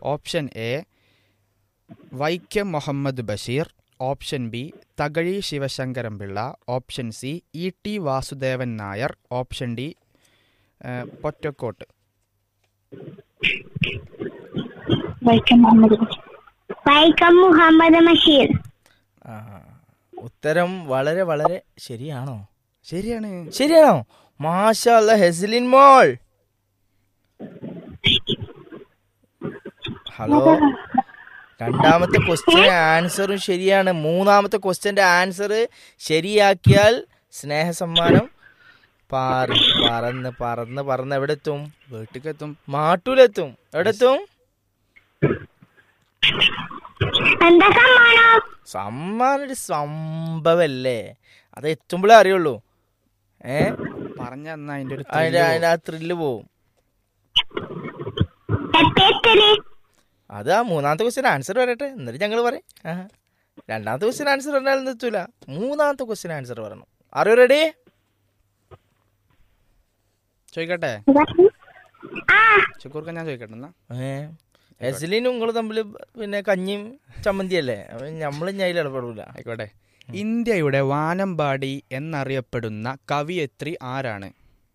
Option A Vaikom Muhammad Basheer option B Thakazhi Sivasankaran Pillai option C E T Vasudevan Nair option D ഏഹ്, പൊറ്റക്കോട്ട് വൈക്കം മുഹമ്മദ് ബഷീർ വൈക്കം മുഹമ്മദ് ബഷീർ ആ ഉത്തരം വളരെ വളരെ ശരിയാണോ ശരിയാണ് ശരിയാണോ മാഷല്ല ഹെസ്ലിൻ മോൾ ഹലോ രണ്ടാമത്തെ ക്വസ്റ്റ്യൻ ആൻസറും ശരിയാണ് മൂന്നാമത്തെ ക്വസ്റ്റ്യന്റെ ആൻസർ ശരിയാക്കിയാൽ സ്നേഹസമ്മാനം പാറി പറന്ന് പറന്ന് പറന്ന് എവിടെ എത്തും വീട്ടിലെത്തും മാട്ടൂലെത്തും എവിടെ എത്തും എന്താ സമ്മാനം സമ്മാനം ഒരു സംഭവല്ലേ അത് എത്തുമ്പോഴേ അറിയുള്ളൂ ഏ പറഞ്ഞ അന്ന് അതിന്റെ ഒരു അതിന്റെ thrill അതിന്റെ ആ ത്രില്ല് പോവും എത്തേത്തല് അത് ആ മൂന്നാമത്തെ ക്വസ്റ്റ്യൻ ആൻസർ വരട്ടെ എന്നിട്ട് ഞങ്ങൾ പറയും ആഹാ. രണ്ടാമത്തെ ക്വസ്റ്റ്യൻ ആൻസർ പറഞ്ഞാൽ നിർത്തൂല മൂന്നാമത്തെ ക്വസ്റ്റ്യൻ ആൻസർ പറയണം അറിയോ റെഡി ചോദിക്കട്ടെ ആ ചുക്കൂർക്ക ഞാൻ ചോദിക്കട്ടെ എന്നാ ഏ എസ്ലിനും നിങ്ങൾ തമ്മിൽ പിന്നെ കഞ്ഞിയും ചമ്മന്തിയല്ലേ അപ്പൊ നമ്മൾ ഞാൻ ഇടപെടൂല ആയിക്കോട്ടെ ഇന്ത്യയുടെ വാനമ്പാടി എന്നറിയപ്പെടുന്ന കവിയത്രി ആരാണ്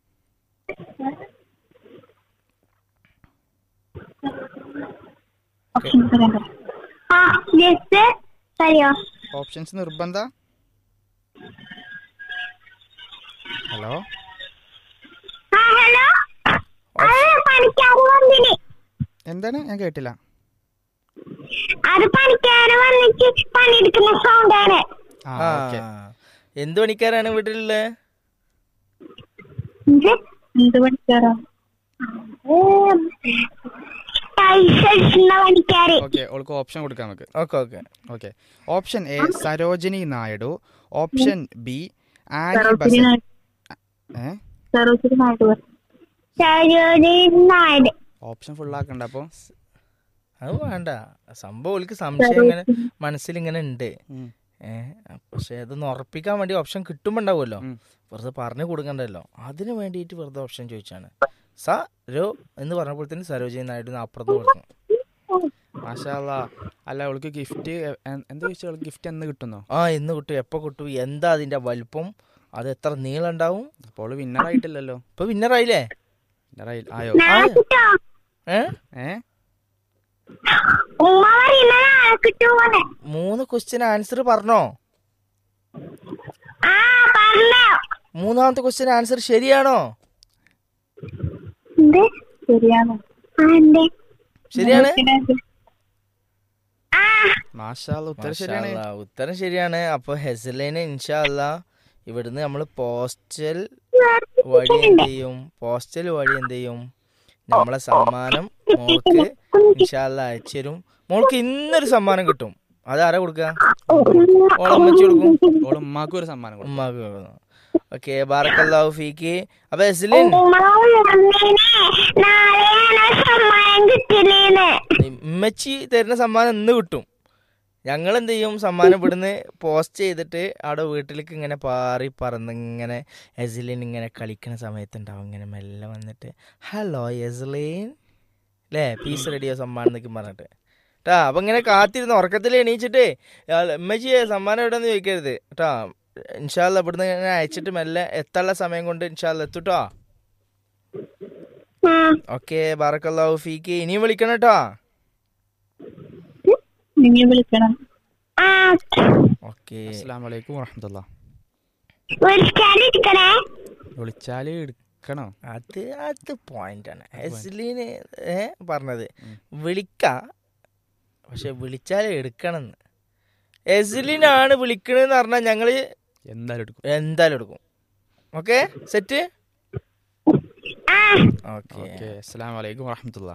ഓപ്ഷൻ പറയാൻ പറ. ആ ജസ്റ്റ് പറയോ ഓപ്ഷൻസ് നിർബന്ധ ഹലോ ആ ഹലോ അത് പണിക്കാര് വന്നിന് എന്താണ് ഞാൻ കേട്ടില്ല അത് പണിക്കാര് വന്നിട്ട് പണിയെടുക്കുന്ന സൗണ്ടാണ് ആ ആ ഓക്കെ എന്ത് പണിക്കാരാണ് വീട്ടിലുള്ളത് ഇത് എന്ത് പണിക്കാരാ പൈസ അടിക്കുന്ന പണിക്കാര് ഓക്കെ ഓൾക്ക് ഓപ്ഷൻ കൊടുക്കാം നമുക്ക് okay okay okay option A Sarojini Naidu option B Annie Besant ഏ സരോജിനി നായിഡു സരോജിനി നായിഡു ഓപ്ഷൻ ഫുൾ ആക്കണ്ട അപ്പൊ അത് വേണ്ട സംഭവം ഓൾക്ക് സംശയം ഇങ്ങനെ മനസ്സിൽ ഇങ്ങനെ ഉണ്ട് ഉം. ഏഹ് പക്ഷെ അതൊന്ന് ഉറപ്പിക്കാൻ വേണ്ടി ഓപ്ഷൻ കിട്ടുമ്പോ ഉണ്ടാവുമല്ലോ ഉം. വെറുതെ പറഞ്ഞു കൊടുക്കണ്ടല്ലോ അതിന് വേണ്ടിയിട്ട് വെറുതെ ഓപ്ഷൻ ചോദിച്ചാണ് സ രോ എന്ന് പറഞ്ഞപ്പോഴത്തേന് സരോജിനി നായിഡു എന്ന് അപ്പുറത്ത് കൊടുത്തു മാഷാല്ല അല്ല അവൾക്ക് ഗിഫ്റ്റ് എന്താ ചോദിച്ചാൽ ഗിഫ്റ്റ് എന്ന് കിട്ടുന്നോ ആ എന്ന് കിട്ടും എപ്പോ കിട്ടും എന്താ അതിന്റെ വലിപ്പം അത് എത്ര നീളം ഉണ്ടാവും അപ്പോൾ വിന്നർ ആയിട്ടില്ലല്ലോ ഇപ്പൊ വിന്നറായില്ലേ വിന്നർ ആയോ നാളെ കിട്ടോ ഏ ഏ ഉമ്മ പറയുന്ന നാളെ കിട്ടുമോന്ന് മൂന്ന് ക്വസ്റ്റ്യൻ ആൻസർ പറഞ്ഞോ ആ പറഞ്ഞോ മൂന്നാമത്തെ ക്വസ്റ്റ്യൻ ആൻസർ ശരിയാണോ എന്ത് ശരിയാണ് ആ എന്തേ ശരിയാണ് ആ മാഷാല്ല ഉത്തരം ശരിയാണ് മാഷാ അല്ലാ, ഉത്തരം ശരിയാണ് അപ്പൊ ഹെസലൈന് ഇൻഷാല്ല ഇവിടുന്ന് നമ്മൾ പോസ്റ്റൽ വഴി എന്ത് ചെയ്യും പോസ്റ്റൽ വഴി എന്ത് ചെയ്യും നമ്മളെ സമ്മാനം മോൾക്ക് ഇൻഷാല്ല അയച്ചു തരും മോൾക്ക് ഇന്നൊരു സമ്മാനം കിട്ടും അതാരാ കൊടുക്കുക ഓളെ അമ്മച്ചി കൊടുക്കും ഓൾ ഉമ്മാക്കും ഒരു സമ്മാനം കൊടുക്കും ഉമ്മാക്ക് കൊടുക്കും ഓക്കെ ബാറക്കല്ലാഹു ഫീക്ക് അപ്പൊ ഹെസലിൻ ഉമ്മ പറഞ്ഞേനെ നാളെയാണ് സമ്മാനം കിട്ടില്ലേന്ന് ഉമ്മച്ചി തരുന്ന സമ്മാനം ഇന്ന് കിട്ടും ഞങ്ങൾ എന്ത് ചെയ്യും സമ്മാനം ഇവിടുന്ന് പോസ്റ്റ് ചെയ്തിട്ട് അവിടെ വീട്ടിലേക്ക് ഇങ്ങനെ പാറി പറന്ന് ഇങ്ങനെ എസ്ലിൻ ഇങ്ങനെ കളിക്കുന്ന സമയത്തുണ്ടാവും ഇങ്ങനെ മെല്ലെ വന്നിട്ട് ഹലോ എസ്ലീൻ അല്ലേ പീസ് റെഡിയോ സമ്മാനം എന്നൊക്കെ പറഞ്ഞിട്ട് കേട്ടാ അപ്പൊ ഇങ്ങനെ കാത്തിരുന്ന് ഉറക്കത്തിൽ എണീച്ചിട്ട് ഉമ്മച്ചിയെ സമ്മാനം എവിടെയെന്ന് ചോദിക്കരുത് കേട്ടാ ഇൻഷാല്ല ഇവിടുന്ന് ഇങ്ങനെ അയച്ചിട്ട് മെല്ലെ എത്താനുള്ള സമയം കൊണ്ട് ഇൻഷാല്ല എത്തുട്ടോ ഉം. ഓക്കെ ബാറക്കല്ലാഹു ഫീക്ക് ഇനിയും വിളിക്കണം കേട്ടോ നിങ്ങൾ വിളിക്കണം ആ ഓക്കെ അസ്സാം വലൈക്കും വറഹമത്തുള്ള വിളിക്കാതിരിക്കണേ വിളിച്ചാല് എടുക്കണോ അത് അത് പോയിന്റ് ആണ് ഹെസ്ലീന് ഏ പറഞ്ഞത് വിളിക്ക പക്ഷെ വിളിച്ചാൽ എടുക്കണമെന്ന് ഹെസ്ലിനാണ് വിളിക്കണെന്ന് പറഞ്ഞാൽ ഞങ്ങള് എന്തായാലും എടുക്കും എന്തായാലും എടുക്കും ഓക്കെ സെറ്റ് ആ ഓക്കെ ഓക്കെ അസ്സാം വലൈക്കും വറഹമത്തുള്ള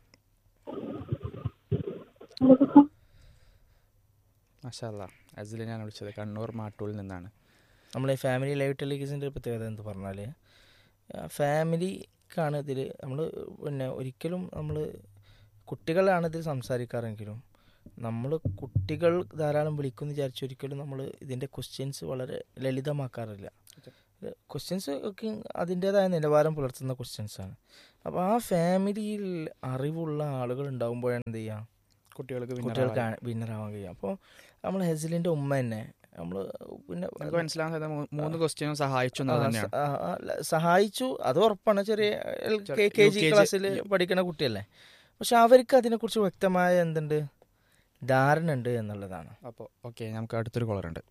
മാഷാല്ല അസിലിനാണ് വിളിച്ചത് കണ്ണൂർ മാട്ടൂളിൽ നിന്നാണ് നമ്മൾ ഈ ഫാമിലി ലൈവ് ടെലിവിഷൻ്റെ പ്രത്യേകത എന്ത് പറഞ്ഞാൽ ഫാമിലിക്കാണ് ഇതിൽ നമ്മൾ പിന്നെ ഒരിക്കലും നമ്മൾ കുട്ടികളാണ് ഇതിൽ സംസാരിക്കാറെങ്കിലും നമ്മൾ കുട്ടികൾ ധാരാളം വിളിക്കുമെന്ന് വിചാരിച്ച് ഒരിക്കലും നമ്മൾ ഇതിൻ്റെ ക്വസ്റ്റ്യൻസ് വളരെ ലളിതമാക്കാറില്ല ക്വസ്റ്റ്യൻസ് ഒക്കെ അതിൻ്റെതായ നിലവാരം പുലർത്തുന്ന ക്വസ്റ്റ്യൻസ് ആണ് അപ്പോൾ ആ ഫാമിലിയിൽ അറിവുള്ള ആളുകൾ ഉണ്ടാകുമ്പോഴാണ് എന്ത് ചെയ്യുക കുട്ടികൾക്ക് winner കുട്ടികൾക്ക് ആവാൻ. വിന്നറാവാൻ കഴിയും അപ്പോൾ നമ്മൾ ഹെസിലിൻ്റെ ഉമ്മ തന്നെ നമ്മൾ പിന്നെ നമുക്ക് മനസ്സിലാകാൻ സാധ്യത മൂ- മൂന്ന് ക്വസ്റ്റ്യനും സഹായിച്ചു എന്നത് ആ, തന്നെയാണ് സ- ആ, ആ, അല്ല, സഹായിച്ചു അത് ഉറപ്പാണ് ചെറിയ എൽ ചെറിയ കെ കെ ജി UKG ക്ലാസ്സിൽ പഠിക്കുന്ന കുട്ടിയല്ലേ പക്ഷെ അവർക്ക് അതിനെക്കുറിച്ച് വ്യക്തമായ എന്തുണ്ട് ധാരണ ഉണ്ട് എന്നുള്ളതാണ് അപ്പോൾ ഓക്കെ നമുക്ക് അടുത്തൊരു കോളർ ഉണ്ട്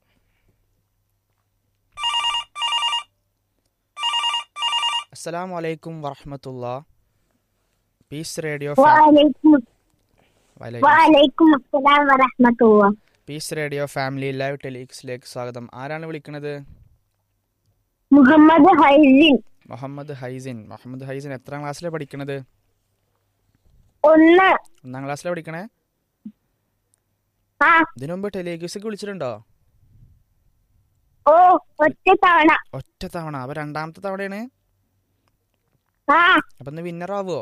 അസ്സലാം വലൈക്കും വറഹമത്തുള്ള peace radio وعليكم وعليكم السلام ورحمة الله peace radio family live ടെലിക്സിലേക്ക് സ്വാഗതം ആരാണ് വിളിക്കുന്നത് محمد ഹൈസിൻ മുഹമ്മദ് ഹൈസിൻ മുഹമ്മദ് ഹൈസിൻ എത്രാം ക്ലാസ്സിലാണ് പഠിക്കണത് ഒന്ന് ഒന്നാം ക്ലാസ്സിലാണ് പഠിക്കണേ ആ ഇതിനു മുമ്പ് ടെലിഗ്യൂസൊക്കെ വിളിച്ചിട്ടുണ്ടോ ഓ ഒറ്റ തവണ ഒറ്റ തവണ അപ്പൊ രണ്ടാമത്തെ തവണയാണ് ആ അപ്പൊ ഇന്ന് വിന്നർ ആവുമോ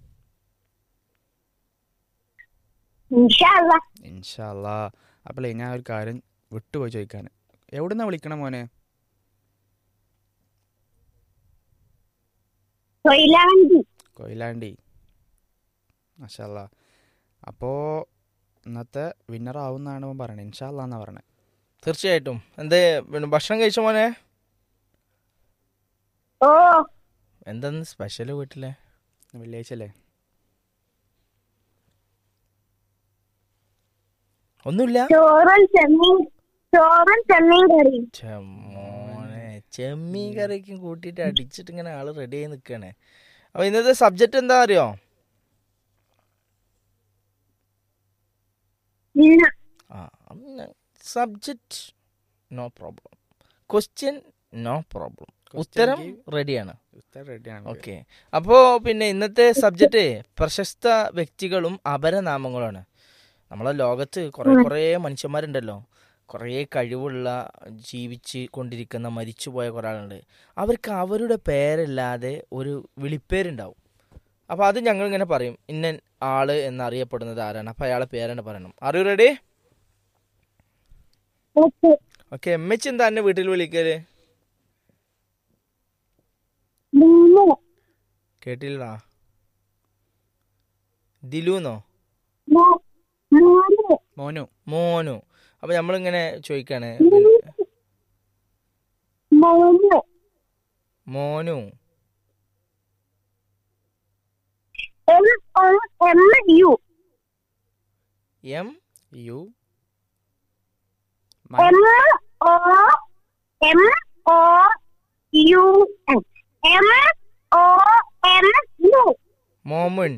ഇൻഷാല്ല ഇൻഷാല്ലാ അപ്പോളേ ഞാൻ ഒരു കാര്യം വിട്ടുപോയി ചോദിക്കാൻ എവിടുന്നാ വിളിക്കണ മോനെ കൊയിലാണ്ടി കൊയിലാണ്ടി മാഷല്ല അപ്പോൾ ഇന്നത്തെ വിന്നർ ആവുന്നാണ് അവൻ പറയണത് ഇൻഷാല്ലാ എന്നാ പറയണത് തീർച്ചയായിട്ടും എന്തേ പിന്നെ ഭക്ഷണം കഴിച്ച മോനെ ഓ എന്തെന്ന് സ്പെഷ്യൽ വീട്ടിലെ വെള്ളിയാഴ്ച അല്ലേ ഒന്നുമില്ല ചോറും ചെമ്മീൻ ചോറും ചെമ്മീൻ കറിയും ഛെ, മോനെ ചെമ്മീൻ കറിക്കും കൂട്ടിയിട്ട് അടിച്ചിട്ട് ഇങ്ങനെ ആള് റെഡി ആയി നിൽക്കുകയാണ് അപ്പൊ ഇന്നത്തെ സബ്ജക്റ്റ് എന്താ അറിയോ ഇന്ന് ആ subject no problem question no problem ഉത്തരം റെഡിയാണ് ഉത്തരം റെഡിയാണ് ഓക്കെ അപ്പോ പിന്നെ ഇന്നത്തെ സബ്ജക്റ്റ് പ്രശസ്ത വ്യക്തികളും അപരനാമങ്ങളുമാണ് നമ്മളെ ലോകത്ത് കുറെ കുറെ മനുഷ്യന്മാരുണ്ടല്ലോ കുറേ കഴിവുള്ള ജീവിച്ച് കൊണ്ടിരിക്കുന്ന മരിച്ചുപോയ കുറേ ആളുണ്ട് അവർക്ക് അവരുടെ പേരല്ലാതെ ഒരു വിളിപ്പേരുണ്ടാവും അപ്പോൾ അത് ഞങ്ങൾ ഇങ്ങനെ പറയും ഇന്ന ആള് എന്നറിയപ്പെടുന്നത് ആരാണ് അപ്പോൾ അയാളെ പേരാണ് പറയണം അറിയൂ റെഡി ഓക്കെ ഓക്കെ എമ്മച്ചി എന്താ എന്നെ വീട്ടിൽ വിളിക്കല് മൂന്ന് കേട്ടില്ലടാ ദിലുന്നോ മൂ- മൂന്ന് മോനു മോനു അപ്പൊ നമ്മളിങ്ങനെ ചോദിക്കാണ് മൂന്ന് മോനു M O M U M U M O M O U N M O M U Momun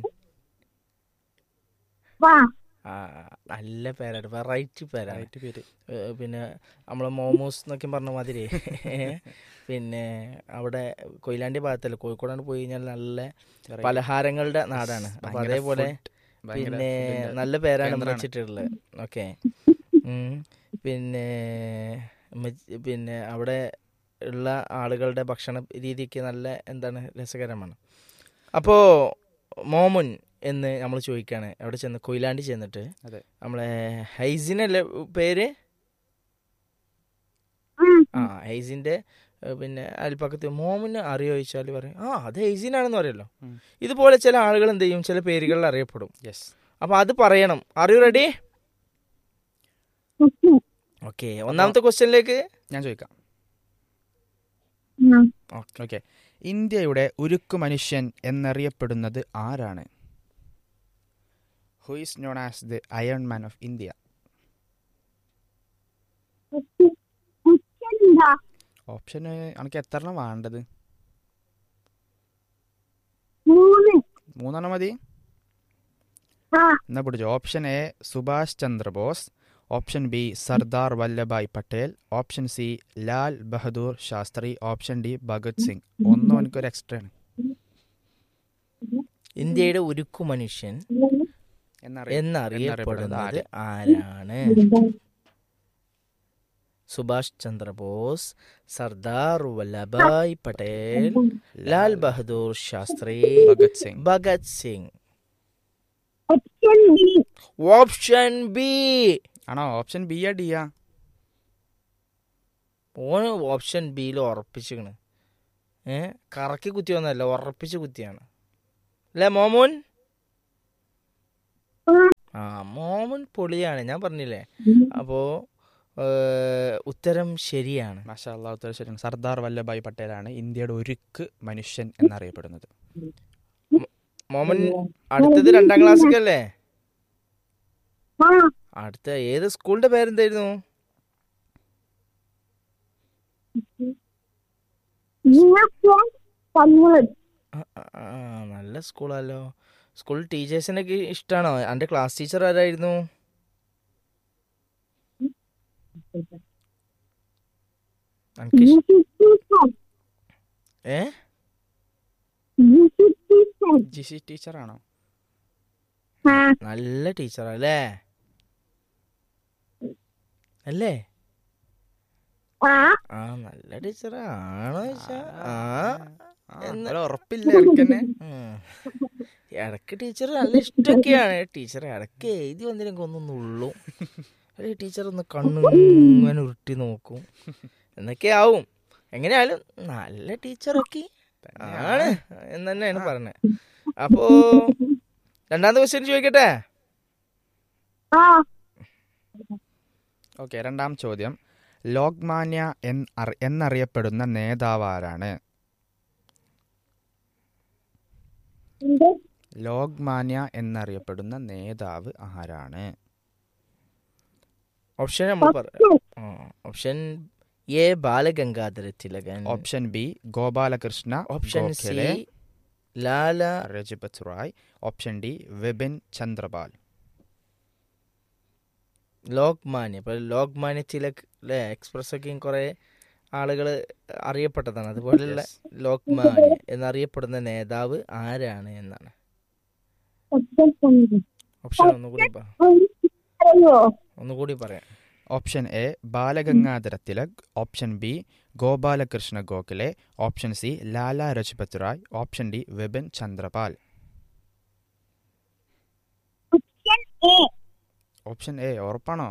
വാ ആ നല്ല പേരാണ് വെറൈറ്റി പേരാണ് റൈറ്റ് പേര് ഏ, പിന്നെ നമ്മളെ മോമോസ് എന്നൊക്കെ പറഞ്ഞ മാതിരി പിന്നെ അവിടെ കൊയിലാണ്ടി ഭാഗത്തല്ല കോഴിക്കോടാണ് പോയി കഴിഞ്ഞാൽ നല്ല പലഹാരങ്ങളുടെ നാടാണ് അപ്പൊ ഭയങ്കര അതേപോലെ food, ഭയങ്കര പിന്നെ food ന്റെ നല്ല പേരാണ് കേന്ദ്രാണ്. വെച്ചിട്ടുള്ളത് ഓക്കെ പിന്നെ ഉമ്മച്ചി- പിന്നെ അവിടെ ഉള്ള ആളുകളുടെ ഭക്ഷണ രീതിക്ക് നല്ല എന്താണ് രസകരമാണ് അപ്പോൾ മോമുൻ എന്ന് നമ്മൾ ചോദിക്കുകയാണ് അവിടെ ചെന്ന് കൊയിലാണ്ടി ചെന്നിട്ട് അതെ. നമ്മളെ ഹൈസിനല്ലേ പേര് ഉം. ആ ഹൈസിന്റെ ഏഹ്, പിന്നെ അയൽപ്പക്കത്ത് മോമിന് അറിയോ ചോദിച്ചാൽ പറയും ആ അത് ഹൈസിനാണെന്ന് പറയല്ലോ ഉം. ഇതുപോലെ ചില ആളുകൾ എന്ത് ചെയ്യും ചില പേരുകളിൽ അറിയപ്പെടും യെസ് അപ്പൊ അത് പറയണം അറിയൂ റെഡി ഉം. ഓക്കെ ഒന്നാമത്തെ ക്വസ്റ്റ്യനിലേക്ക് ഞാൻ ചോദിക്കാം ഉം. ഓക്കെ ഇന്ത്യയുടെ ഉരുക്കു മനുഷ്യൻ എന്നറിയപ്പെടുന്നത് ആരാണ് who is known as the iron man of India ഉച്ചെന്താ ഓപ്ഷൻ എനിക്ക് എത്ര എണ്ണം വേണ്ടത് മൂന്ന് മൂന്നെണ്ണം മതി ആ എന്നാ പിടിച്ചു option A Subhash Chandra Bose option B Sardar Vallabhbhai Patel option C Lal Bahadur Shastri option D Bhagat Singh ഒന്നും എനിക്കൊരു എക്സ്ട്രാ ആണ് ഇന്ത്യയുടെ ഉരുക്കു മനുഷ്യൻ എന്നറിയ എന്നറിയപ്പെടുന്നത് ആരാണ് Subhash Chandra Bose Sardar Vallabhbhai Patel Lal Bahadur Shastri Bhagat Singh Bhagat Singh option B option B ആണോ ഓപ്ഷൻ ബി ആ ഡി ആ ഓന് ഓപ്ഷൻ ബിയിൽ ഉറപ്പിച്ചിക്കണ് ഏ കറക്കി കുത്തിയൊന്നല്ല ഉറപ്പിച്ച് കുത്തിയാണ് അല്ലേ മോമോൻ ആ മോമൻ പൊളിയാണ് ഞാൻ പറഞ്ഞില്ലേ അപ്പോ ഏ, ഉത്തരം ശരിയാണ് മാഷാ അള്ളാഹു ഉത്തരം ശരിയാണ് സർദാർ വല്ലഭായ് പട്ടേലാണ് ഇന്ത്യയുടെ ഒരുക്ക് മനുഷ്യൻ എന്നറിയപ്പെടുന്നത് മോമൻ അടുത്തത് രണ്ടാം ക്ലാസ്സിലല്ലേ ആ അടുത്ത ഏത് സ്കൂളിന്റെ പേരെന്തായിരുന്നു യൂണിഫോം കണ്ണൂർ ആ, ആ, ആ, നല്ല സ്കൂളല്ലോ സ്കൂൾ ടീച്ചേഴ്സിനൊക്കെ ഇഷ്ടമാണോ എൻ്റെ ക്ലാസ് ടീച്ചർ ആരായിരുന്നു എനിക്ക് ഇഷ്- ഏ ജി സി ടീച്ചറാണോ ആ നല്ല ടീച്ചറാ അല്ലേ അല്ലേ ആ ആ നല്ല ടീച്ചറാണോ ചോദിച്ചാ ആ ആ, എന്ന്- ഒരു ഉറപ്പില്ല ഇടയ്ക്കന്നെ ഉം. ഇടക്ക് ടീച്ചർ നല്ല ഇഷ്ടമൊക്കെയാണ് ടീച്ചർ ഇടക്ക് എഴുതി വന്നില്ലെങ്കിൽ ഒന്ന് നുള്ളും ഒരു ടീച്ചർ ഒന്ന് കണ്ണിങ്ങനെ ഉരുട്ടി നോക്കും എന്നൊക്കെ ആവും എങ്ങനെയായാലും നല്ല ടീച്ചറൊക്കെ ആണ് എന്ന് തന്നെയാണ് പറഞ്ഞത് അപ്പോ രണ്ടാമത്തെ ക്വസ്റ്റ്യൻ ചോദിക്കട്ടെ ആ ഓക്കെ രണ്ടാം ചോദ്യം ലോക്മാന്യ എന്ന് അറി- എന്നറിയപ്പെടുന്ന നേതാവ് ആരാണ് എന്ത് ലോക്മാന്യ എന്നറിയപ്പെടുന്ന നേതാവ് ആരാണ് ഓപ്ഷൻ നമ്മൾ പറയാം option A Balagangadhara Tilakan option B Gopalakrishna option C Gokhale Lala Rajpat Rai option D Vipin Chandra Pal Lokmanya ഇപ്പൊ ലോക്മാന്യ തിലക് അല്ലെ എക്സ്പ്രസ് ഒക്കെ കുറെ ആളുകൾ അറിയപ്പെട്ടതാണ് അതുപോലെയുള്ള Yes. ലോക്മാന്യ എന്നറിയപ്പെടുന്ന നേതാവ് ആരാണ് എന്നാണ് ഒറ്റ സമയം. ഓപ്ഷൻ ഒന്നുകൂടി പറ അറിയോ ഒന്നുകൂടി പറയാം option A Balagangadhara Tilak option B Gopalakrishna Gokhale option C Lala Rajpat Rai option D Vipin Chandra Pal option A option A ഉറപ്പാണോ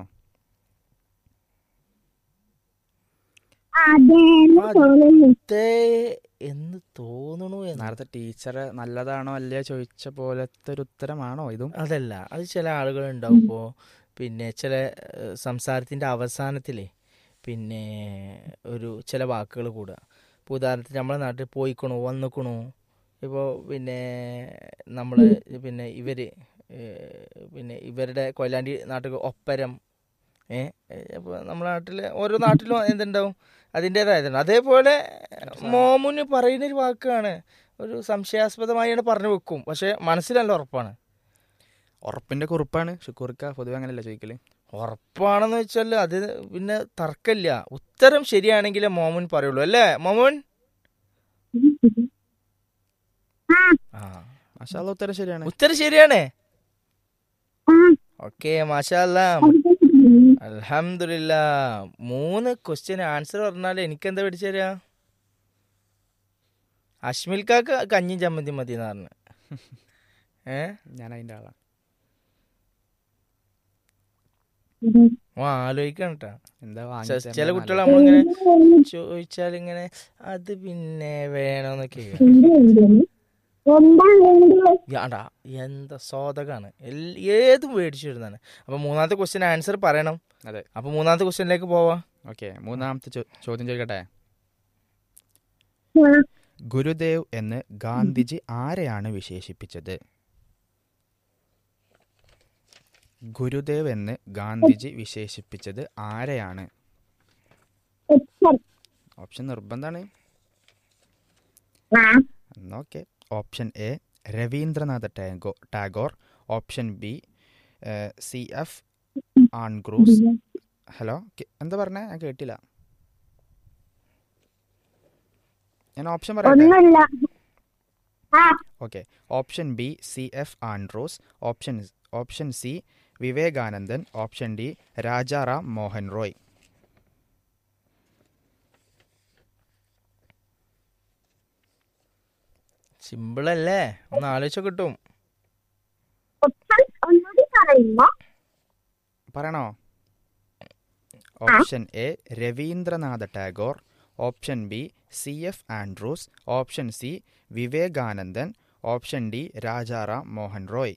അതെന്ന് തോന്നുന്നു തേ എന്ന് തോന്നുന്നു എന്ന് നേരത്തെ ടീച്ചർ നല്ലതാണോ അല്ലയോ ചോദിച്ച പോലത്തെ ഒരു ഉത്തരമാണോ ഇതും അതല്ല അത് ചില ആളുകൾ ഉണ്ടാവും ഇപ്പോൾ പിന്നെ ചില ഏഹ്, സംസാരത്തിന്റെ അവസാനത്തിലേ പിന്നെ ഒരു ചില വാക്കുകൾ കൂടുക ഇപ്പോൾ ഉദാഹരണത്തിന് നമ്മുടെ നാട്ടിൽ പോയിക്കണു വന്നിക്കണു ഇപ്പോൾ പിന്നെ നമ്മൾ പിന്നെ ഇവര് ഏഹ്, പിന്നെ ഇവരുടെ കൊല്ലാണ്ടി നാട്ടിൽ ഒപ്പരം ഏ അപ്പോൾ നമ്മുടെ നാട്ടിൽ ഓരോ നാട്ടിലും എന്തുണ്ടാവും അതിൻ്റെതായതുണ്ട് അതേപോലെ മോമുന് പറയുന്ന ഒരു വാക്കാണ് ഒരു സംശയാസ്പദമായാണ് പറഞ്ഞു വെക്കും പക്ഷെ മനസ്സിലല്ല ഉറപ്പാണ് ഉറപ്പിന്റെ കുറിപ്പാണ് ഷുക്കൂർക്ക പൊതുവെ അങ്ങനെയല്ല ചോദിക്കല് ഉറപ്പാണെന്ന് വെച്ചാൽ അത് പിന്നെ തർക്കമില്ല ഉത്തരം ശരിയാണെങ്കിലേ മോമുൻ പറയുള്ളൂ അല്ലേ മോമുൻ ആ മാഷാ അള്ളാ ഉത്തരം ശരിയാണ് ഉത്തരം ശരിയാണ് ആ ഓക്കെ മാഷാല്ല അൽഹംദുലില്ല മൂന്ന് ക്വസ്റ്റ്യൻ ആൻസർ പറഞ്ഞാൽ എനിക്കെന്താ പഠിച്ചു തരാ അഷ്മിൽക്കാക്ക് കഞ്ഞിയും ചമ്മന്തി മതി എന്ന് പറഞ്ഞു ഏ ഞാൻ അതിന്റെ ആളാണ് ഓ ആലോചിക്കണം കേട്ടാ എന്താ ച- വാങ്ങി ചില കുട്ടികൾ നമ്മളിങ്ങനെ ചോദിച്ചാൽ ഇങ്ങനെ അത് പിന്നെ വേണമെന്നൊക്കെ എന്താ വേണ്ടത് യാടാ എന്താ സോതകാണ് എൽ- ഏതും മേടിച്ചു വരുന്നതാണ് അപ്പൊ മൂന്നാമത്തെ ക്വസ്റ്റ്യൻ ആൻസർ പറയണം അതെ അപ്പൊ മൂന്നാമത്തെ ക്വസ്റ്റ്യനിലേക്ക് പോവാ ഓക്കെ മൂന്നാമത്തെ ചോ- ചോദ്യം ചോദിക്കട്ടെ ആ, ഗുരുദേവ് എന്ന് ഗാന്ധിജി ആരെയാണ് വിശേഷിപ്പിച്ചത് ഗുരുദേവ് എന്ന് ഗാന്ധിജി വിശേഷിപ്പിച്ചത് ആരെയാണ് ഉത്തരം. ഓപ്ഷൻ നിർബന്ധമാണ് ആ, okay option A Rabindranath Tagore Tagore option B C F Andrews hello കെ- എന്താ പറഞ്ഞേ ഞാൻ കേട്ടില്ല ഞാൻ ഓപ്ഷൻ പറയട്ടെ ഒന്നുമില്ല ആ okay option B C F Andrews option option C Vivekanandan option D Rajaram Mohan Roy simple അല്ലേ ഒന്ന് ആലോചിച്ച കിട്ടും ഓപ്ഷൻ ഒന്നുകൂടി പറയുമ്പോ പറയണോ option A Rabindranath Tagore option B C F Andrews option C Vivekanandan option D Rajaram Mohan Roy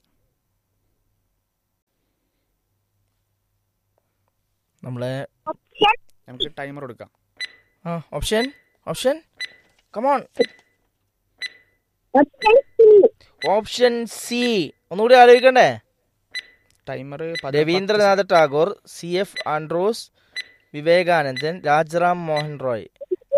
നമ്മളെ ഓപ്ഷൻ നമുക്ക് ടൈമർ കൊടുക്കാം ആ option option come on option C option C ഒന്നുകൂടി ആലോചിക്കണ്ടേ timer Rabindranath Tagore C F Andrews Vivekanandan Rajaram Mohan Roy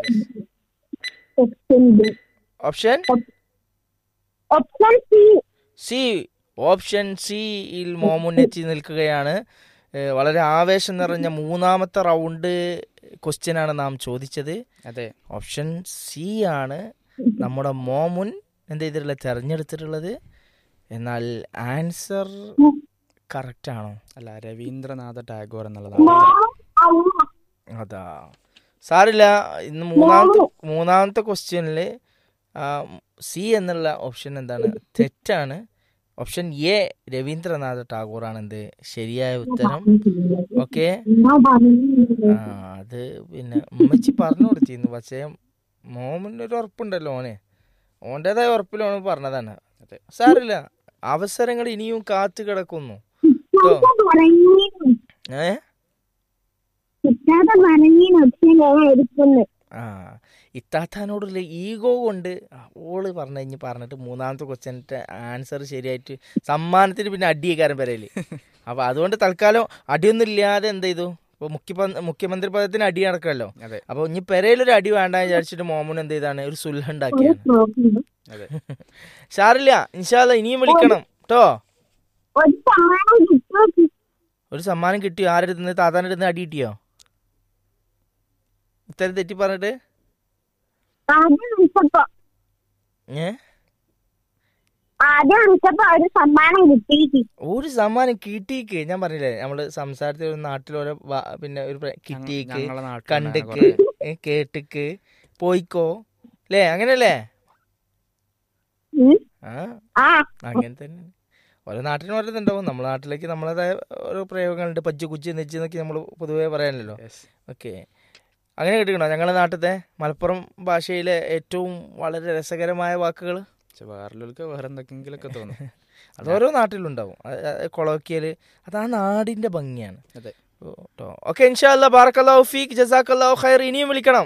option B option option C C option സിയിൽ മോമുൻ എത്തി നിൽക്കുകയാണ് ഏഹ് വളരെ ആവേശം നിറഞ്ഞ മൂന്നാമത്തെ റൗണ്ട് ക്വസ്റ്റ്യൻ ആണ് നാം ചോദിച്ചത് അതെ ഓപ്ഷൻ സി ആണ് നമ്മുടെ മോമുൻ എന്ത് ചെയ്തിട്ടുള്ളത് തിരഞ്ഞെടുത്തിട്ടുള്ളത് എന്നാൽ ആൻസർ കറക്റ്റ് ആണോ അല്ല രവീന്ദ്രനാഥ ടാഗോർ എന്നുള്ളതാണ് മോം അല്ല അതാ സാറില്ല ഇന്ന് മൂന്നാമത്തെ മൂന്നാമത്തെ ക്വസ്റ്റ്യനിൽ സി എന്നുള്ള ഓപ്ഷൻ എന്താണ് തെറ്റാണ് ഓപ്ഷൻ എ രവീന്ദ്രനാഥ ടാഗോർ ആണ് എന്ത് ശരിയായ ഉത്തരം ഓക്കെ ആ അത് പിന്നെ ഉമ്മച്ചി പറഞ്ഞു കൊടുത്തിരുന്നു പക്ഷേ മോമിന് ഒരു ഉറപ്പുണ്ടല്ലോ ഓനെ ഓൻ്റെതായ ഉറപ്പിൽ ഓന് പറഞ്ഞതാണ് അതെ സാറില്ല അവസരങ്ങൾ ഇനിയും കാത്തു കിടക്കുന്നു കിട്ടാതെ പറഞ്ഞു ഏ കിട്ടാതെ പറഞ്ഞു ഓപ്ഷൻ ഞാൻ എടുക്കുന്നു ആ ഇത്താത്താനോടുള്ള ഈഗോ കൊണ്ട് ആ, ഓള് പറഞ്ഞു കഴിഞ്ഞ് പറഞ്ഞിട്ട് മൂന്നാമത്തെ ക്വസ്റ്റ്യൻ്റെ ആൻസർ ശരിയായിട്ട് സമ്മാനത്തിന് പിന്നെ അടിയേക്കാരൻ പെരയില് അപ്പൊ അതുകൊണ്ട് തൽക്കാലം അടിയൊന്നും ഇല്ലാതെ എന്ത് ചെയ്തു ഇപ്പൊ മുഖ്യ മുഖ്യമന്ത്രി പദത്തിന് അടി നടക്കല്ലോ അതെ അപ്പൊ ഇനി പെരയിലൊരു അടി വേണ്ട വിചാരിച്ചിട്ട് മോമൻ എന്ത് ചെയ്താണ് ഒരു സുൽഹ ഉണ്ടാക്കിയാണ് അതെ ഷാറില്ല ഇൻഷാല്ല ഇനിയും വിളിക്കണം കേട്ടോ ഒരു സമ്മാനം കിട്ടും ഒരു സമ്മാനം കിട്ടിയോ ആരുടെ അടുത്ത് നിന്ന് താത്താൻ്റെ അടുത്ത് നിന്ന് അടി കിട്ടിയോ ഉത്തരം തെറ്റി പറഞ്ഞിട്ട് ആദ്യം വിളിച്ചപ്പോ ഏ ആദ്യം വിളിച്ചപ്പോ ഒരു സമ്മാനം കിട്ടി ഒരു സമ്മാനം കിട്ടിക്ക് ഞാൻ പറഞ്ഞില്ലേ നമ്മള് സംസാരത്തിൽ ഒരു നാട്ടിൽ ഓരോ വാ- പിന്നെ ഒരു പ്ര- കിട്ടിക്ക് ഞങ്ങളെ നാട്ടിൽ കണ്ടിക്ക് ഏ, കേട്ടിക്ക് പോയിക്കോ അല്ലേ അങ്ങനല്ലേ ഉം. ആ ആ അങ്ങനെ തന്നെ ഓരോ നാട്ടിനും ഓരോ ഇതുണ്ടാവും നമ്മുടെ നാട്ടിലേക്ക് നമ്മളേതായ ഓരോ പ്രയോഗങ്ങളുണ്ട് പജ്ജു കുജ്ജ് നെജ്ജ് എന്നൊക്കെ നമ്മൾ പൊതുവേ പറയാനല്ലോ ഓക്കെ അങ്ങനെ കേട്ടിക്കണോ ഞങ്ങളുടെ നാട്ടിലത്തെ മലപ്പുറം ഭാഷയിലെ ഏറ്റവും വളരെ രസകരമായ വാക്കുകൾ വേറെ വേറെ എന്തൊക്കെങ്കിലൊക്കെ തോന്നും അത് ഓരോ നാട്ടിലുണ്ടാവും കൊളോക്കിയല് അത് ആ നാടിന്റെ ഭംഗിയാണ് അതെ കേട്ടോ ഓക്കെ ഇൻഷാല്ല ബാറക്കല്ലാഹു ഫീക്ക് ജസാക്കല്ലാഹു ഖൈർ ഇനിയും വിളിക്കണം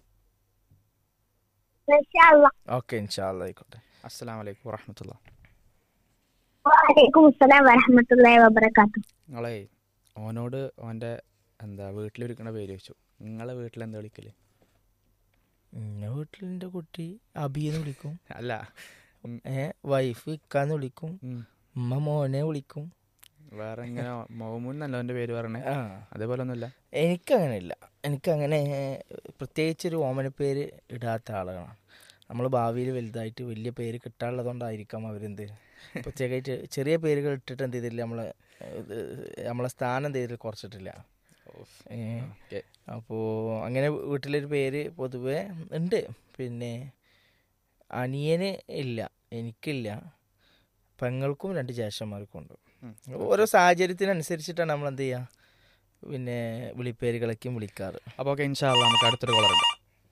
ഇൻഷാ അല്ലാ. ഓക്കെ ഇൻഷാല്ല ആയിക്കോട്ടെ അസ്സലാം വലൈക്കും വറഹമത്തുള്ള വഅലൈക്കും അസ്സലാം വറഹ്മത്തുള്ളാഹി വബറകാത്തു നിങ്ങളെ ഓനോട് ഓൻ്റെ എന്താ വീട്ടിലിരിക്കണ പേര് വെച്ചു നിങ്ങളെ വീട്ടിൽ എന്താ വിളിക്കല് എന്നെ വീട്ടിലെന്റെ കുട്ടി അബിന്ന് വിളിക്കും അല്ല ഉം, ഏ വൈഫ് ഇക്കാന്ന് വിളിക്കും ഉം. ഉമ്മ മോനെ വിളിക്കും വേറെ ഇങ്ങനെ മോമൂൻ എന്നല്ല അവൻ്റെ പേര് പറഞ്ഞേ ആ അതേപോലെ ഒന്നുമില്ല എനിക്കങ്ങനെ ഇല്ല എനിക്കങ്ങനെ പ്രത്യേകിച്ചൊരു ഓമന പേര് ഇടാത്ത ആളുകളാണ് നമ്മൾ ഭാവിയിൽ വലുതായിട്ട് വലിയ പേര് കിട്ടാനുള്ളതുകൊണ്ടായിരിക്കാം അവരെന്ത് പ്രത്യേകമായിട്ട് ചെറിയ പേരുകൾ ഇട്ടിട്ട് എന്ത് ചെയ്തില്ല നമ്മളെ ഇത് നമ്മളെ സ്ഥാനം എന്ത് ചെയ്തില്ല കുറച്ചിട്ടില്ല ഏ, ഓക്കെ അപ്പോൾ അങ്ങനെ വീട്ടിലൊരു പേര് പൊതുവെ ഉണ്ട് പിന്നെ അനിയന് ഇല്ല എനിക്കില്ല പെങ്ങൾക്കും രണ്ട് ജ്യേഷ്ഠന്മാർക്കും ഉണ്ട് ഓരോ സാഹചര്യത്തിനനുസരിച്ചിട്ടാണ് നമ്മൾ എന്ത് ചെയ്യുക പിന്നെ വിളിപ്പേരുകളൊക്കെയും വിളിക്കാറ് അപ്പോൾ ഓക്കെ ഇൻഷാല്ല നമുക്ക് അടുത്തൊരു കോളറുണ്ട്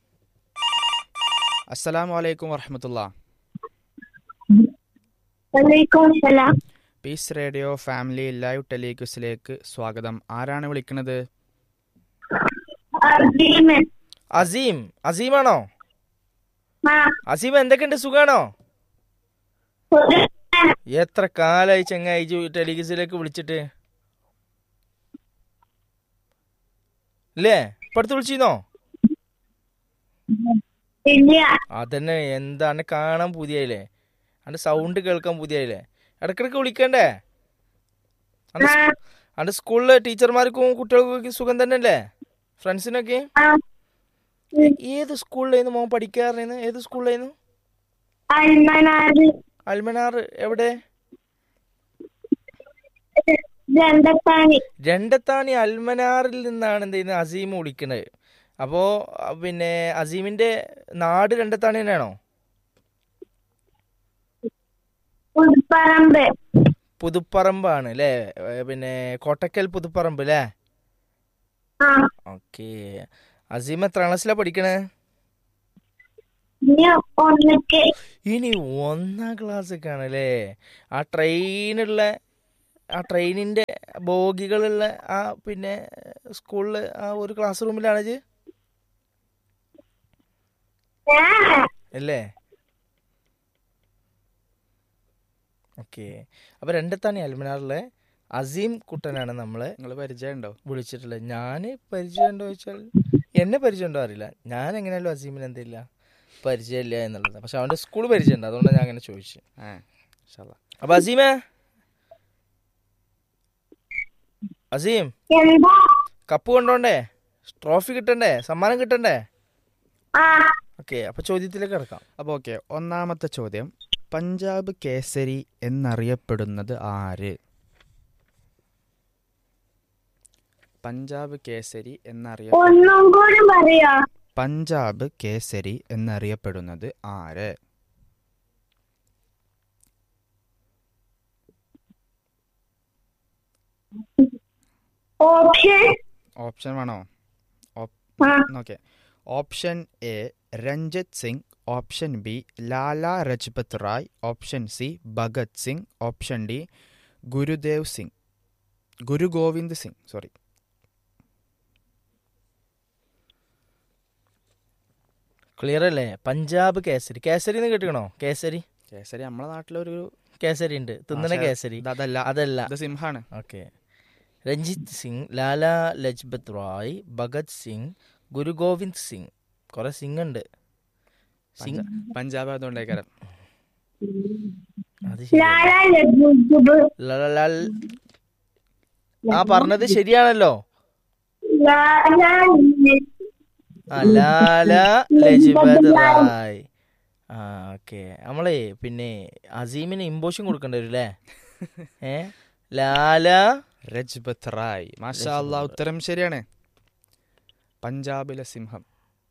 അസ്സലാമു അലൈക്കും വറഹമത്തുള്ള വഅലൈക്കും അസ്സലാം പീസ് റേഡിയോ ഫാമിലി ലൈവ് ടെലിക്യൂസിലേക്ക് സ്വാഗതം ആരാണ് വിളിക്കുന്നത് അർജീമ് അസീം അസീമാണോ ആ അസീം എന്തൊക്കെയുണ്ട് സുഖാണോ ഒരു എത്ര കാലായി ചെങ്ങായി ടെലിഗസിലേക്ക് വിളിച്ചിട്ട് ഇല്ലേ ഇപ്പടുത്ത് വിളിച്ചിരുന്നോ ഇല്ല അതന്നെ എന്താണ് കാണാൻ പുതിയല്ലേ അന്റെ സൗണ്ട് കേൾക്കാൻ പുതിയല്ലേ ഇടക്കിടക്ക് വിളിക്കണ്ടേ അന്റെ ആ സ്- അന്റെ സ്കൂളിലെ ടീച്ചർമാർക്കും കുട്ടികൾക്കും സുഖം തന്നെ അല്ലേ ഫ്രണ്ട്സിനൊക്കെ ആ ഏത് സ്കൂളിലായിരുന്നു മോൻ പഠിക്കാറുണ്ടായിരുന്നു ഏത് സ്കൂളിലായിരുന്നു അൽമനാറ് അൽമനാർ എവിടെ രണ്ടത്താണി രണ്ടത്താണി അൽമനാറിൽ നിന്നാണ് എന്ത് ചെയ്യുന്നത് അസീം വിളിക്കുന്നത് അപ്പോൾ പിന്നെ അസീമിന്റെ നാട് രണ്ടത്താണി തന്നെയാണോ പുതുപ്പറമ്പ് പുതുപ്പറമ്പാണ് അല്ലേ ഏ, പിന്നെ കോട്ടക്കൽ പുതുപ്പറമ്പ് അല്ലേ ആ ഓക്കെ അസീം എത്ര ക്ലാസ്സിലാ പഠിക്കണേ ഇനി ഒന്നിക്ക് ഇനി ഒന്നാം ക്ലാസ് ആണല്ലേ ആ ട്രെയിനുള്ള ആ ട്രെയിനിന്റെ ബോഗികളുള്ള ആ പിന്നെ സ്കൂളിൽ ആ ഒരു ക്ലാസ് റൂമിലാണ് ഇത് ആ, അല്ലേ ഓക്കെ അപ്പൊ രണ്ടത്താണ് അൽമനാറിലെ അസീം കുട്ടനാണ് നമ്മളെ നിങ്ങൾ പരിചയമുണ്ടോ വിളിച്ചിട്ടുള്ളത് ഞാൻ പരിചയമുണ്ടോ ചോദിച്ചാൽ എന്നെ പരിചയമുണ്ടോ അറിയില്ല ഞാൻ എങ്ങനെയാലും അസീമിന് എന്തില്ല പരിചയമില്ല എന്നുള്ളത് പക്ഷെ അവന്റെ സ്കൂൾ പരിചയമുണ്ട് അതുകൊണ്ടാണ് ഞാൻ അങ്ങനെ ചോദിച്ചത് ആ ഇൻഷാല്ലാ. അപ്പൊ അസീമേ അസീം എന്താ കപ്പ് കൊണ്ടോണ്ടേ ട്രോഫി കിട്ടണ്ടേ സമ്മാനം കിട്ടണ്ടേ ആ ഓക്കെ അപ്പൊ ചോദ്യത്തിലേക്ക് കിടക്കാം അപ്പോൾ ഓക്കെ ഒന്നാമത്തെ ചോദ്യം പഞ്ചാബ് കേസരി എന്നറിയപ്പെടുന്നത് ആര് പഞ്ചാബ് കേസരി എന്നറിയ ഒന്നും കൂടി പറയാ പഞ്ചാബ് കേസരി എന്നറിയപ്പെടുന്നത് ആര് ഓപ്ഷൻ ഓപ്ഷൻ വേണോ ആ okay option A Ranjit Singh option B Lala Rajpat Rai option C Bhagat Singh option D Gurudev Singh Guru Gobind Singh sorry clear അല്ലേ പഞ്ചാബ് കേസരി കേസരി എന്ന് കേട്ടിക്കണോ കേസരി കേസരി നമ്മളെ നാട്ടിലൊരു കേസരി ഉണ്ട് തിന്നണ പക്ഷേ കേസരി ഇത് അതല്ല അതല്ല ഇത് സിംഹാണ് ഓക്കെ രഞ്ജിത്ത് സിംഗ് ലാല ലജ്പത് റായ് ഭഗത് സിംഗ് ഗുരു ഗോവിന്ദ് സിംഗ് കുറെ സിംഗ് ഉണ്ട് സിംഗ് പഞ്ചാബ് അതുകൊണ്ടേക്കാരം അത് ശരി ലാലാ ലജ്ജുബ് ലലലാൽ ആ പറഞ്ഞത് ശരിയാണല്ലോ ലാലാ ആ ലാല ലജ്പത് റായ് ആ ഓക്കെ നമ്മളെ പിന്നെ അസീമിന് ഇമ്പോഷൻ കൊടുക്കേണ്ടി വരും അല്ലേ ഏ ലാല രജ്പത് റായ് മാഷാ അല്ലാ ഉത്തരം ശരിയാണ് പഞ്ചാബിലെ സിംഹം